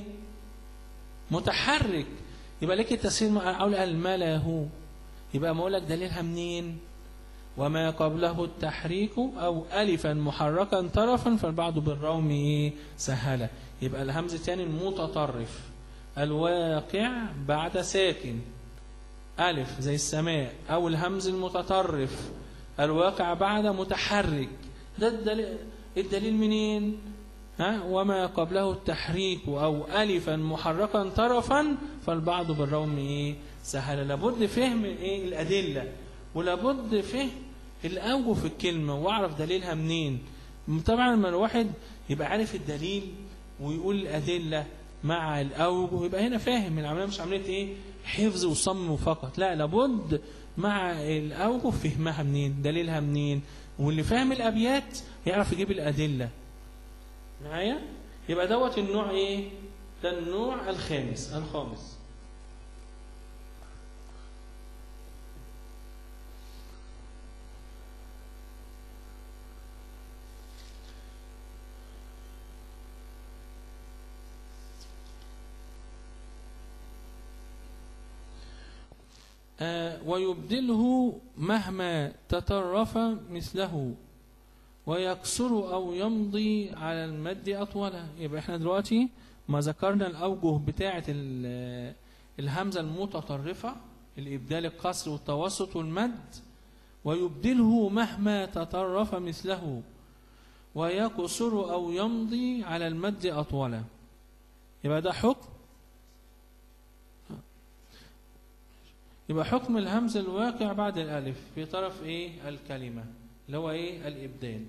متحرك يبقى لك التسهيل اقول الملأ يبقى ما اقول لك دليلها منين وما قبله التحريك او الفا محركا طرفا فالبعض بالروم ايه سهله يبقى الهمزه تاني المتطرف الواقع بعد ساكن ألف زي السماء أو الهمز المتطرف الواقع بعد متحرك ده الدليل, الدليل منين ها وما قبله التحريك أو ألفا محركا طرفا فالبعض بالروم إيه سهل لابد فهم إيه الأدلة ولابد فهم الأوجه في الكلمة وأعرف دليلها منين طبعا لما الواحد يبقى عارف الدليل ويقول الأدلة مع الأوجه يبقى هنا فاهم العملية مش عملية إيه حفظ وصم فقط لا لابد مع الأوجه فهمها منين دليلها منين واللي فاهم الأبيات يعرف يجيب الأدلة معايا يبقى دوت النوع إيه ده النوع الخامس الخامس آه، ويبدله مهما تطرف مثله ويكسر أو يمضي على المد أطولا يبقى احنا دلوقتي ما ذكرنا الأوجه بتاعة ال- الهمزة المتطرفة الإبدال القصر والتوسط والمد ويبدله مهما تطرف مثله ويكسر أو يمضي على المد أطولا يبقى ده حكم يبقى حكم الهمز الواقع بعد الألف في طرف إيه الكلمة اللي هو إيه الإبدال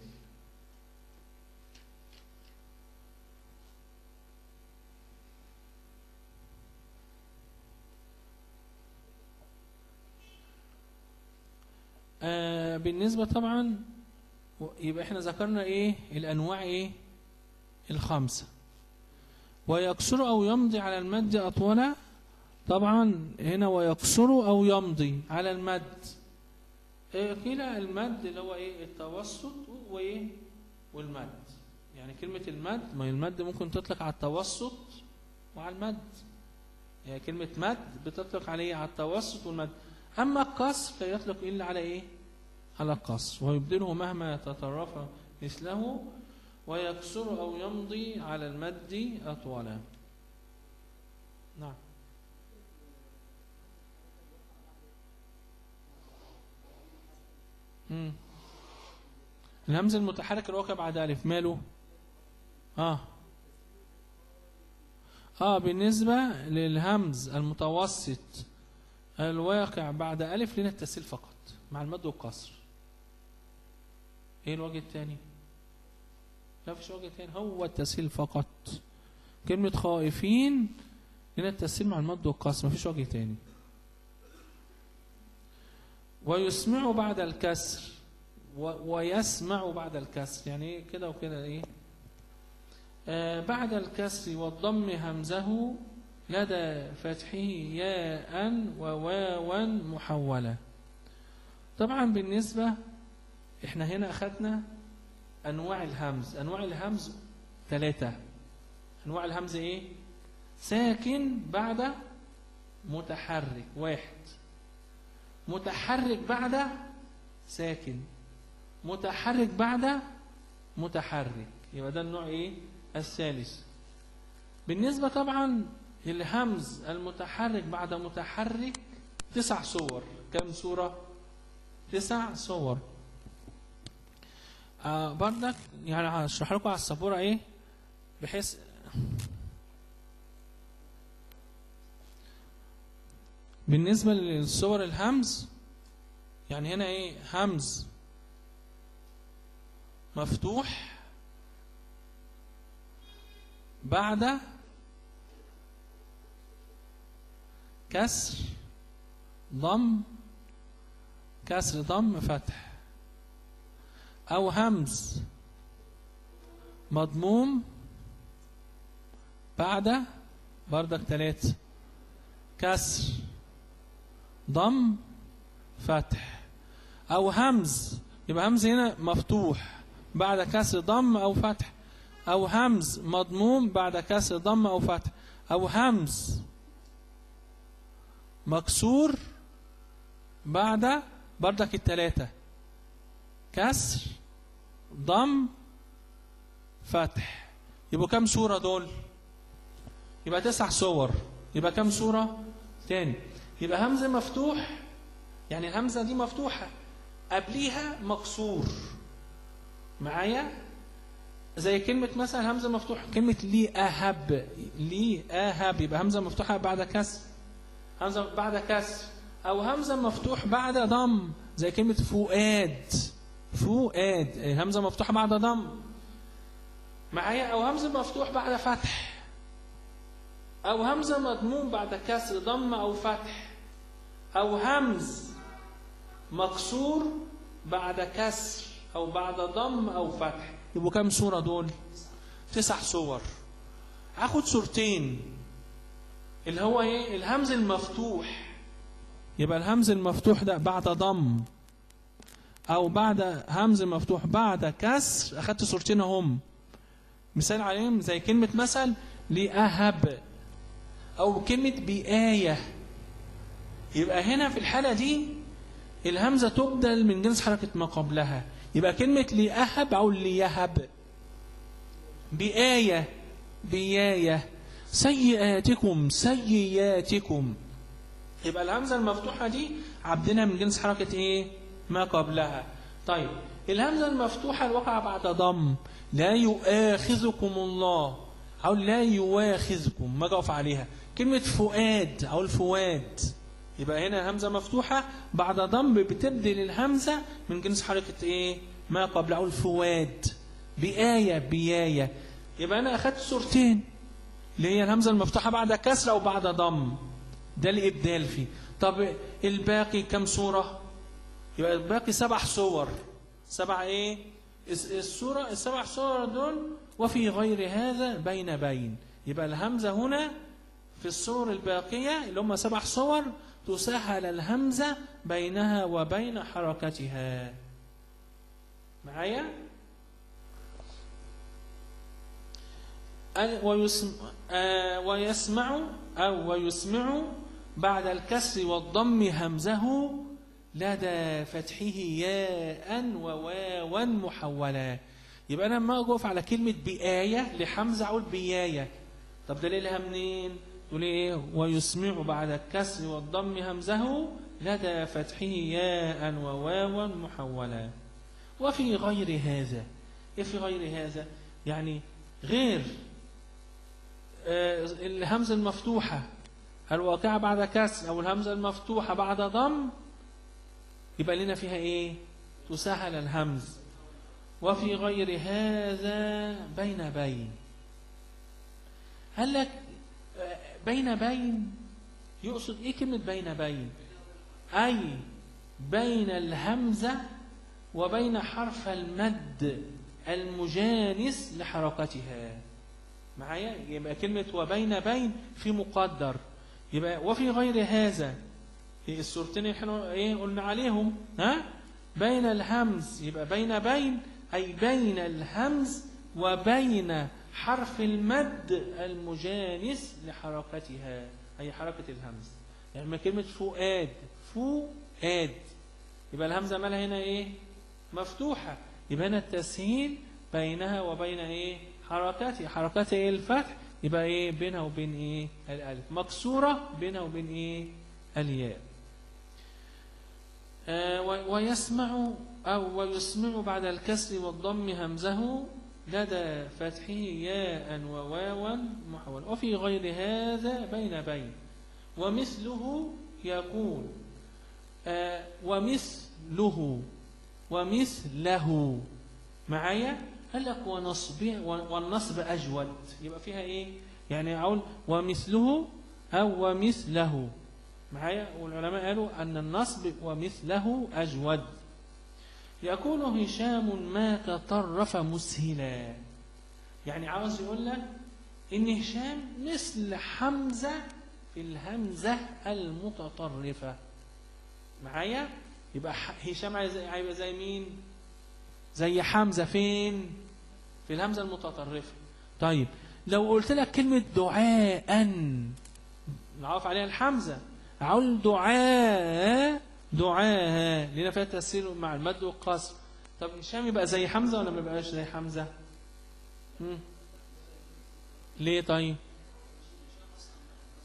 آه بالنسبة طبعا و- يبقى احنا ذكرنا ايه الانواع ايه الخمسة ويكسر او يمضي على المد اطولا طبعا هنا ويكسر او يمضي على المد إيه كلا المد اللي هو ايه التوسط وايه والمد يعني كلمة المد ما هي المد ممكن تطلق على التوسط وعلى المد يعني كلمة مد بتطلق عليه على التوسط والمد أما القصر لا يطلق إلا على إيه على القصر ويبدله مهما تطرف مثله ويكسر أو يمضي على المد أطولا نعم مم. الهمز المتحرك الواقع بعد ألف ماله آه آه بالنسبة للهمز المتوسط الواقع بعد ألف لنا التسهيل فقط مع المد والقصر ايه الوجه الثاني لا فيش وجه ثاني هو التسهيل فقط كلمة خائفين لنا التسهيل مع المد والقصر مفيش وجه ثاني ويسمع بعد الكسر و- ويسمع بعد الكسر يعني ايه كده وكده ايه آه بعد الكسر والضم همزه لدى فتحه ياء وواوا محولة طبعا بالنسبة احنا هنا أخذنا أنواع الهمز أنواع الهمز ثلاثة أنواع الهمز إيه ساكن بعد متحرك واحد متحرك بعد ساكن متحرك بعد متحرك يبقى ده النوع إيه الثالث بالنسبة طبعا الهمز المتحرك بعد متحرك تسع صور كم صورة تسع صور آه بردك يعني هشرح لكم على السبورة ايه بحيث بالنسبة للصور الهمز يعني هنا ايه همز مفتوح بعد كسر ضم كسر ضم فتح أو همز مضموم بعد بردك ثلاثة كسر ضم فتح أو همز يبقى همز هنا مفتوح بعد كسر ضم أو فتح أو همز مضموم بعد كسر ضم أو فتح أو همز مكسور بعد بردك التلاتة كسر ضم فتح يبقوا كم صورة دول يبقى تسع صور يبقى كم صورة تاني يبقى همزة مفتوح يعني الهمزة دي مفتوحة قبليها مكسور معايا زي كلمة مثلا همزة مفتوحة كلمة لي أهب لي أهب يبقى همزة مفتوحة بعد كسر همزة بعد كسر أو همزة مفتوح بعد ضم زي كلمة فؤاد فؤاد همزة مفتوحة بعد ضم معايا أو همزة مفتوح بعد فتح أو همزة مضموم بعد كسر ضم أو فتح أو همز مكسور بعد كسر أو بعد ضم أو فتح يبقوا كام صورة دول؟ تسع صور هاخد صورتين اللي هو ايه؟ الهمز المفتوح يبقى الهمز المفتوح ده بعد ضم أو بعد همز مفتوح بعد كسر أخدت صورتين هم مثال عليهم زي كلمة مثل لأهب أو كلمة بآية يبقى هنا في الحالة دي الهمزة تبدل من جنس حركة ما قبلها يبقى كلمة لأهب أو ليهب بآية بياية سيئاتكم سيئاتكم يبقى الهمزة المفتوحة دي عبدنا من جنس حركة إيه ما قبلها طيب الهمزة المفتوحة الواقعة بعد ضم لا يؤاخذكم الله أو لا يواخذكم ما أقف عليها كلمة فؤاد أو الفؤاد يبقى هنا همزة مفتوحة بعد ضم بتبدل الهمزة من جنس حركة إيه ما قبل أو الفواد بآية بياية يبقى أنا أخدت صورتين اللي هي الهمزة المفتوحة بعد كسر أو بعد ضم ده الإبدال فيه طب الباقي كم صورة يبقى الباقي سبع صور سبع إيه الصورة السبع صور دول وفي غير هذا بين بين يبقى الهمزة هنا في الصور الباقية اللي هم سبع صور تسهل الهمزة بينها وبين حركتها معايا ويسمع, ويسمع أو ويسمع بعد الكسر والضم همزه لدى فتحه ياء وواوا محولا يبقى أنا لما أقف على كلمة بآية لحمزة أقول بياية طب دليلها منين؟ تقول ايه ويسمع بعد الكسر والضم همزه لدى فتحه ياء وواوا محولا وفي غير هذا ايه في غير هذا يعني غير آه الهمزة المفتوحة الواقعة بعد كسر أو الهمزة المفتوحة بعد ضم يبقى لنا فيها إيه تسهل الهمز وفي غير هذا بين بين قال لك بين بين يقصد ايه كلمة بين بين اي بين الهمزة وبين حرف المد المجانس لحركتها معايا يبقى كلمة وبين بين في مقدر يبقى وفي غير هذا في الصورتين اللي احنا ايه قلنا عليهم ها بين الهمز يبقى بين بين اي بين الهمز وبين حرف المد المجانس لحركتها أي حركة الهمز يعني ما كلمة فؤاد فؤاد يبقى الهمزة مالها هنا إيه مفتوحة يبقى هنا التسهيل بينها وبين إيه حركاتها حركات إيه الفتح يبقى إيه بينها وبين إيه الألف مكسورة بينها وبين إيه الياء آه ويسمع أو ويسمع بعد الكسر والضم همزه لدى فتحه ياء وواوا محول وفي غير هذا بين بين ومثله يقول آه ومثله ومثله معايا قال لك ونصب والنصب أجود يبقى فيها إيه يعني أقول ومثله أو ومثله معايا والعلماء قالوا أن النصب ومثله أجود يكون هشام ما تطرف مسهلا يعني عاوز يقول لك ان هشام مثل حمزة في الهمزة المتطرفة معايا يبقى هشام هيبقى زي مين زي حمزة فين في الهمزة المتطرفة طيب لو قلت لك كلمة دعاء نعرف عليها الحمزة أقول دعاء دعاها لنا فيها تسهيل مع المد والقصر طب هشام يبقى زي حمزة ولا ما يبقاش زي حمزة مم. ليه طيب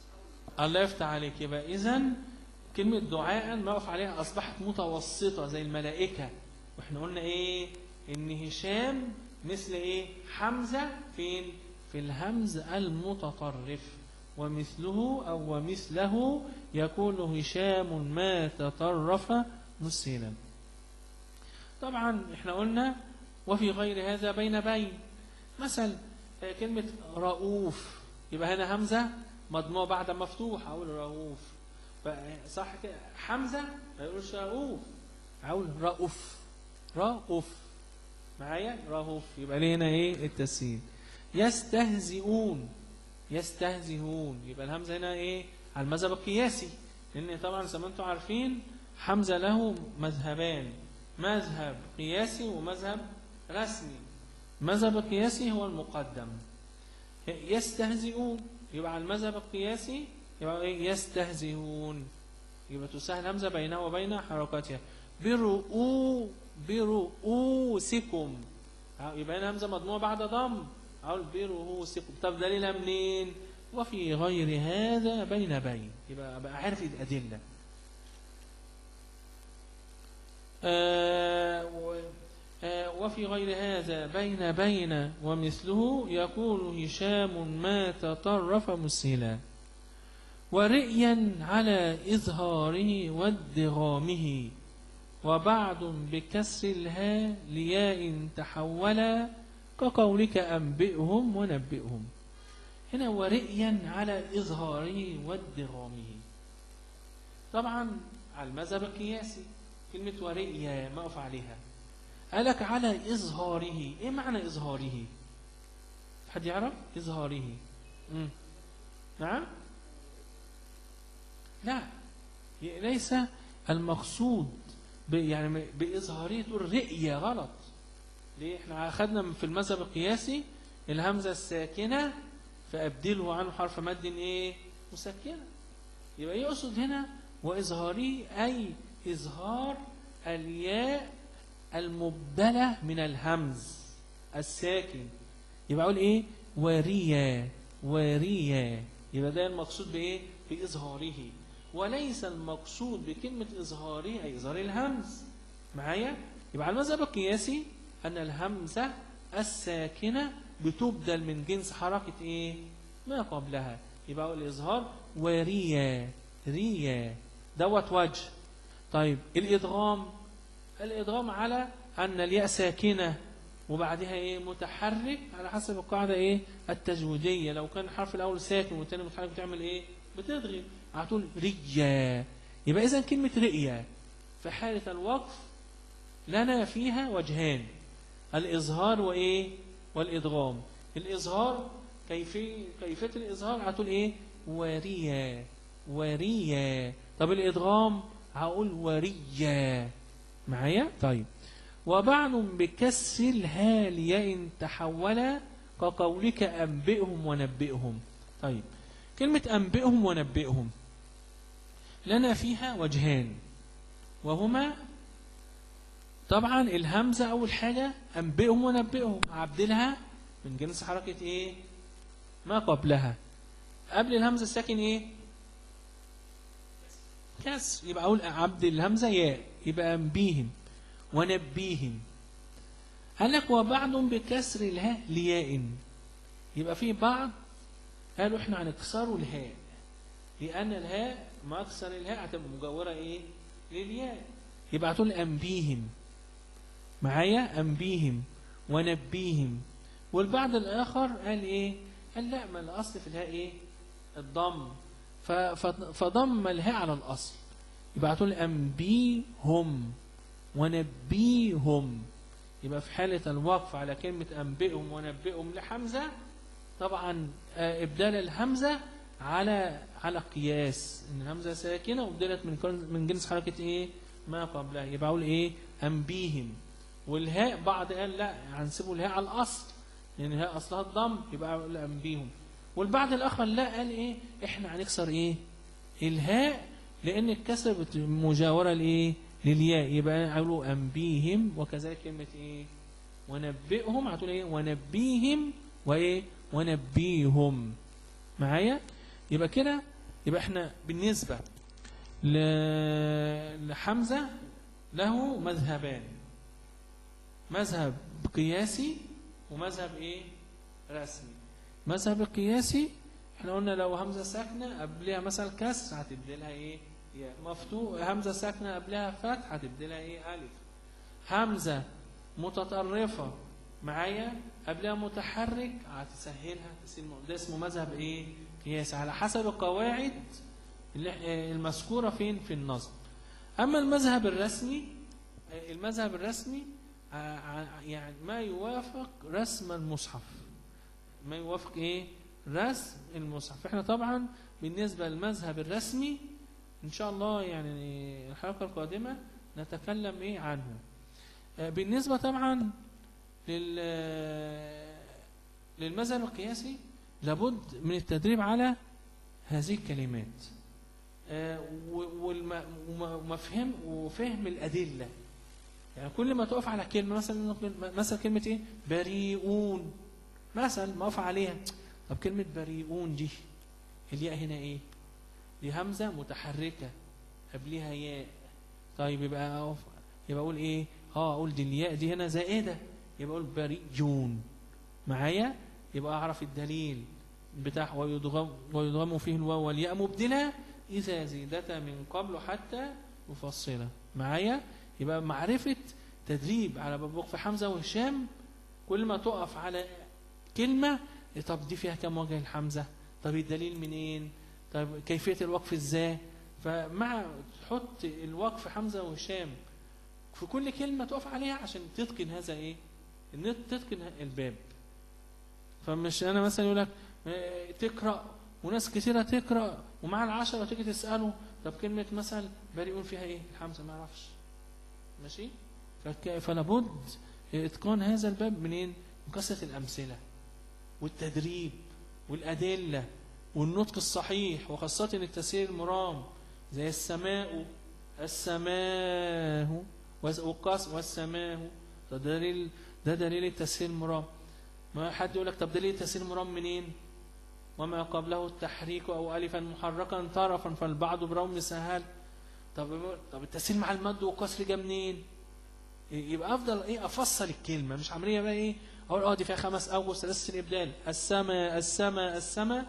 الله يفتح عليك يبقى اذا كلمة دعاء ما وقف عليها أصبحت متوسطة زي الملائكة وإحنا قلنا إيه إن هشام مثل إيه حمزة فين في الهمز المتطرف ومثله أو ومثله يكون هشام ما تطرف مسهلا طبعا إحنا قلنا وفي غير هذا بين بين مثل آه، كلمة رؤوف يبقى هنا همزة مضموع بعد مفتوح أقول رؤوف بقى صح كده حمزة ما يقولش رؤوف أقول رؤوف رؤوف معايا رؤوف يبقى ليه هنا ايه التسهيل يستهزئون يستهزئون يبقى الهمزة هنا ايه على المذهب القياسي لأن طبعا زي ما انتم عارفين حمزة له مذهبان مذهب قياسي ومذهب رسمي المذهب القياسي هو المقدم يستهزئون يبقى على المذهب القياسي يبقى ايه يستهزئون يبقى تسهل همزة بينها وبين حركاتها برؤو برؤوسكم يبقى هنا همزة مضموعة بعد ضم أقول برؤوسكم طب دليلها منين وفي غير هذا بين بين يبقى بقى عارف الأدلة آه و- آه وفي غير هذا بين بين ومثله يقول هشام ما تطرف مسهلا ورئيا على إظهاره وادغامه وبعد بكسر الهاء لياء تحولا كقولك أنبئهم ونبئهم هنا ورئيا على إظهاره وادغامه طبعا على المذهب القياسي كلمة ورئيا ما أقف عليها قالك على إظهاره إيه معنى إظهاره حد يعرف إظهاره مم. نعم لا ليس المقصود ب- يعني بإظهاره تقول رئية غلط ليه احنا أخذنا في المذهب القياسي الهمزة الساكنة فأبدله عنه حرف مد ايه مسكنة يبقى يقصد هنا وإظهاره أي إظهار الياء المبدلة من الهمز الساكن يبقى أقول إيه وريا وريا يبقى ده المقصود بإيه بإظهاره وليس المقصود بكلمة إظهاره أي إظهار الهمز معايا يبقى على المذهب القياسي أن الهمزة الساكنة بتبدل من جنس حركة إيه ما قبلها يبقى أقول الإظهار وريا ريا دوت وجه طيب الإدغام الإدغام على أن الياء ساكنة وبعدها إيه متحرك على حسب القاعدة إيه التجويدية لو كان الحرف الأول ساكن والثاني متحرك بتعمل إيه بتدغم هتقول ريا يبقى إذا كلمة رئيا في حالة الوقف لنا فيها وجهان الإظهار وإيه والإدغام الإظهار كيفية كيفية الإظهار هتقول إيه وريا وريا طب الإدغام هقول وريا معايا طيب وبعد بكسر الهالية إن تحول كقولك أنبئهم ونبئهم طيب كلمة أنبئهم ونبئهم لنا فيها وجهان وهما طبعا الهمزة أول حاجة أنبئهم ونبئهم عبدلها من جنس حركة إيه ما قبلها قبل الهمزة الساكن إيه كسر يبقى أقول عبد الهمزة ياء يبقى أنبيهم ونبيهم قال لك وبعض بكسر الهاء لياء يبقى في بعض قالوا احنا هنكسروا الهاء لأن الهاء ما أكسر الهاء هتبقى مجاورة إيه للياء يبقى هتقول أنبيهم معايا أنبيهم ونبيهم والبعض الآخر قال إيه قال لا ما الأصل في الهاء إيه الضم ف- ف- فضم الهاء على الأصل يبقى هتقول أنبيهم ونبيهم يبقى في حالة الوقف على كلمة أنبئهم ونبئهم لحمزة طبعا آه، إبدال الهمزة على على قياس إن الهمزة ساكنة وبدلت من كل- من جنس حركة إيه ما قبلها يبقى أقول إيه أنبيهم والهاء بعض قال لا هنسيبوا الهاء على الأصل لأن الهاء أصلها الضم يبقى أقول أنبيهم والبعض الآخر لا قال إيه إحنا هنكسر إيه الهاء لأن الكسر بت- مجاورة لإيه للياء يبقى هقولوا أنبيهم وكذلك كلمة إيه ونبئهم هتقول إيه ونبيهم وإيه ونبيهم معايا يبقى كده يبقى احنا بالنسبة ل- لحمزة له مذهبان مذهب قياسي ومذهب ايه رسمي مذهب القياسي احنا قلنا لو همزة ساكنة قبلها مثلا كسر هتبدلها ايه ياء مفتوح همزة ساكنة قبلها فتح هتبدلها ايه ألف همزة متطرفة معايا قبلها متحرك هتسهلها تسهيل م- ده اسمه مذهب ايه قياسي على حسب القواعد اللي آه، المذكورة فين في النظم أما المذهب الرسمي آه، المذهب الرسمي آه، ع- يعني ما يوافق رسم المصحف ما يوافق ايه رسم المصحف احنا طبعا بالنسبة للمذهب الرسمي ان شاء الله يعني الحلقة القادمة نتكلم ايه عنه آه، بالنسبة طبعا لل للمذهب القياسي لابد من التدريب على هذه الكلمات آه، و- والم- وم- ومفهم وفهم الأدلة يعني كل ما تقف على كلمة مثلا مثلا كلمة ايه بريئون مثلا ما اقف عليها طب كلمة بريئون دي الياء هنا ايه دي همزة متحركة قبلها ياء طيب يبقى أقف يبقى اقول ايه اه اقول دي الياء دي هنا زائدة يبقى اقول بريئون معايا يبقى اعرف الدليل بتاع ويدغم ويدغم فيه الواو والياء مبدلة إذا زيدتا من قبل حتى مفصلة معايا يبقى معرفة تدريب على باب وقف حمزة وهشام كل ما تقف على كلمة طب دي فيها كم وجه الحمزة طب الدليل منين طب كيفية الوقف ازاي فمع تحط الوقف حمزة وهشام في كل كلمة تقف عليها عشان تتقن هذا ايه ان تتقن الباب فمش انا مثلا يقول لك آه، تقرا وناس كثيره تقرا ومع العشره تيجي تساله طب كلمه مثلا بريئون فيها ايه الحمزه ما يعرفش ماشي فك- فلا بد اتقان هذا الباب منين من كثره الامثله والتدريب والادله والنطق الصحيح وخاصه التسيير المرام زي السماء السماء والقص والسماء ده دليل ده دليل التسهيل المرام ما حد يقول لك طب دليل التسهيل المرام منين وما قبله التحريك او الفا محركا طرفا فالبعض بروم سهل طب طب التسهيل مع المد والكسر جه منين يبقى افضل ايه افصل الكلمه مش عمليه بقى ايه اقول اه دي فيها خمس اوجه ثلاثه الابدال السماء السماء السماء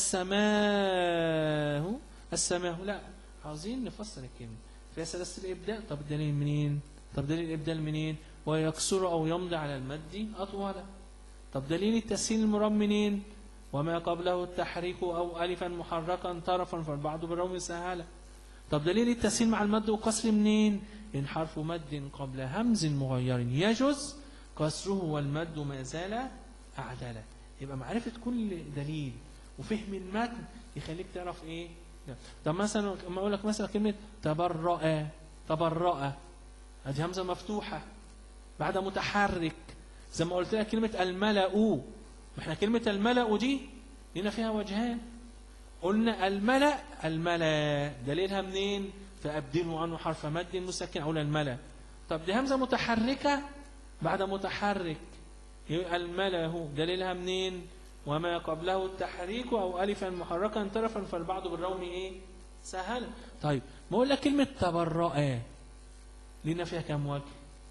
السماء السماء لا عاوزين نفصل الكلمه فيها ثلاثه الابدال طب الدليل منين طب دليل الابدال منين ويكسر او يمضي على المد اطول طب دليل التسهيل المرام منين وما قبله التحريك او الفا محركا طرفا فالبعض بالروم سهله طب دليل التسهيل مع المد والكسر منين إن حرف مد قبل همز مغير يجوز كسره والمد ما زال أعدلا يبقى معرفة كل دليل وفهم المتن يخليك تعرف إيه ده. طب مثلا لما أقول لك مثلا كلمة تبرأ تبرأ هذه همزة مفتوحة بعد متحرك زي ما قلت لك كلمة الملأ ما احنا كلمة الملأ دي لنا فيها وجهان قلنا الملأ الملأ دليلها منين فأبدله عنه حرف مد مسكن أو الملأ طب دي همزة متحركة بعد متحرك يبقى الملأ هو دليلها منين وما قبله التحريك أو ألفا محركا طرفا فالبعض بالروم إيه سهل طيب ما أقول لك كلمة تبرأ لنا فيها كم وجه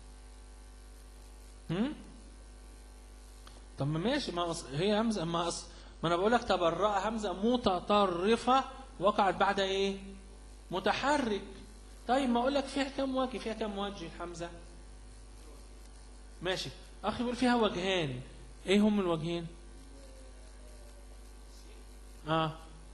هم؟ طب ما ماشي ما أص... هي همزة ما أص... ما أنا بقول لك تبرأ همزة متطرفة وقعت بعد إيه متحرك طيب ما اقول لك فيها كم وجه فيها كم وجه الحمزه ماشي اخي بيقول فيها وجهان ايه هم الوجهين اه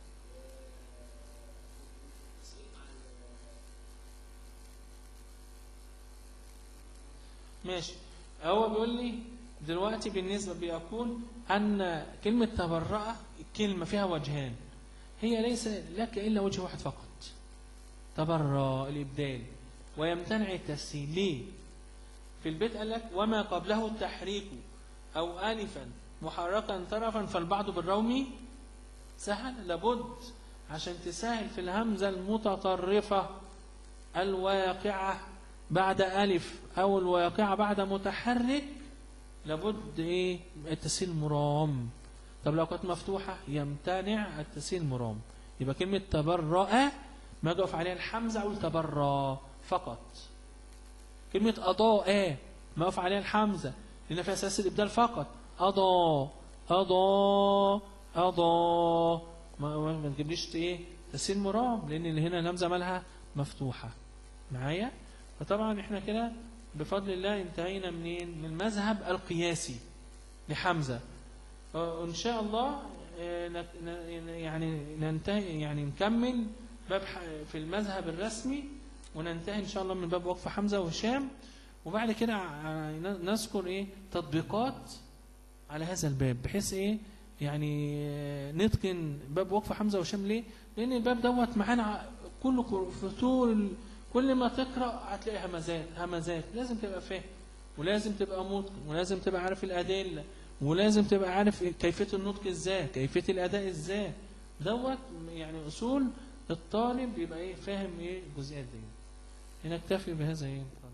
ماشي هو بيقول لي دلوقتي بالنسبة بيقول أن كلمة تبرأ الكلمة فيها وجهان هي ليس لك إلا وجه واحد فقط تبرأ الإبدال ويمتنع التسهيل ليه في البيت قال لك وما قبله التحريك أو ألفا محركا طرفا فالبعض بالروم سهل لابد عشان تسهل في الهمزة المتطرفة الواقعة بعد ألف أو الواقعة بعد متحرك لابد إيه التسهيل مرام طب لو كانت مفتوحة يمتنع التسهيل مرام يبقى كلمة تبرأ ما اجي اقف عليها الحمزة اقول تبرى فقط كلمة أضاء ما اقف عليها الحمزة لأن فيها أساس الإبدال فقط أضاء أضاء أضاء ما, ما ما تجيبليش إيه تسهيل مرام لأن اللي هنا الهمزة مالها مفتوحة معايا فطبعا احنا كده بفضل الله انتهينا منين من المذهب القياسي لحمزة وإن شاء الله آه، نت- ن- يعني ننتهي يعني نكمل باب ح- في المذهب الرسمي وننتهي إن شاء الله من باب وقف حمزة وهشام وبعد كده ع- ن- نذكر إيه تطبيقات على هذا الباب بحيث إيه يعني آه، نتقن باب وقف حمزة وهشام ليه؟ لأن الباب دوت معانا ع- كل كل- في طول كل ما تقرأ هتلاقي همزات همزات لازم تبقى فاهم ولازم تبقى متقن ولازم تبقى عارف الأدلة ولازم تبقى عارف كيفية النطق ازاي كيفية الأداء ازاي دوت يعني أصول الطالب يبقى ايه فاهم ايه الجزئيات دي نكتفي بهذا ايه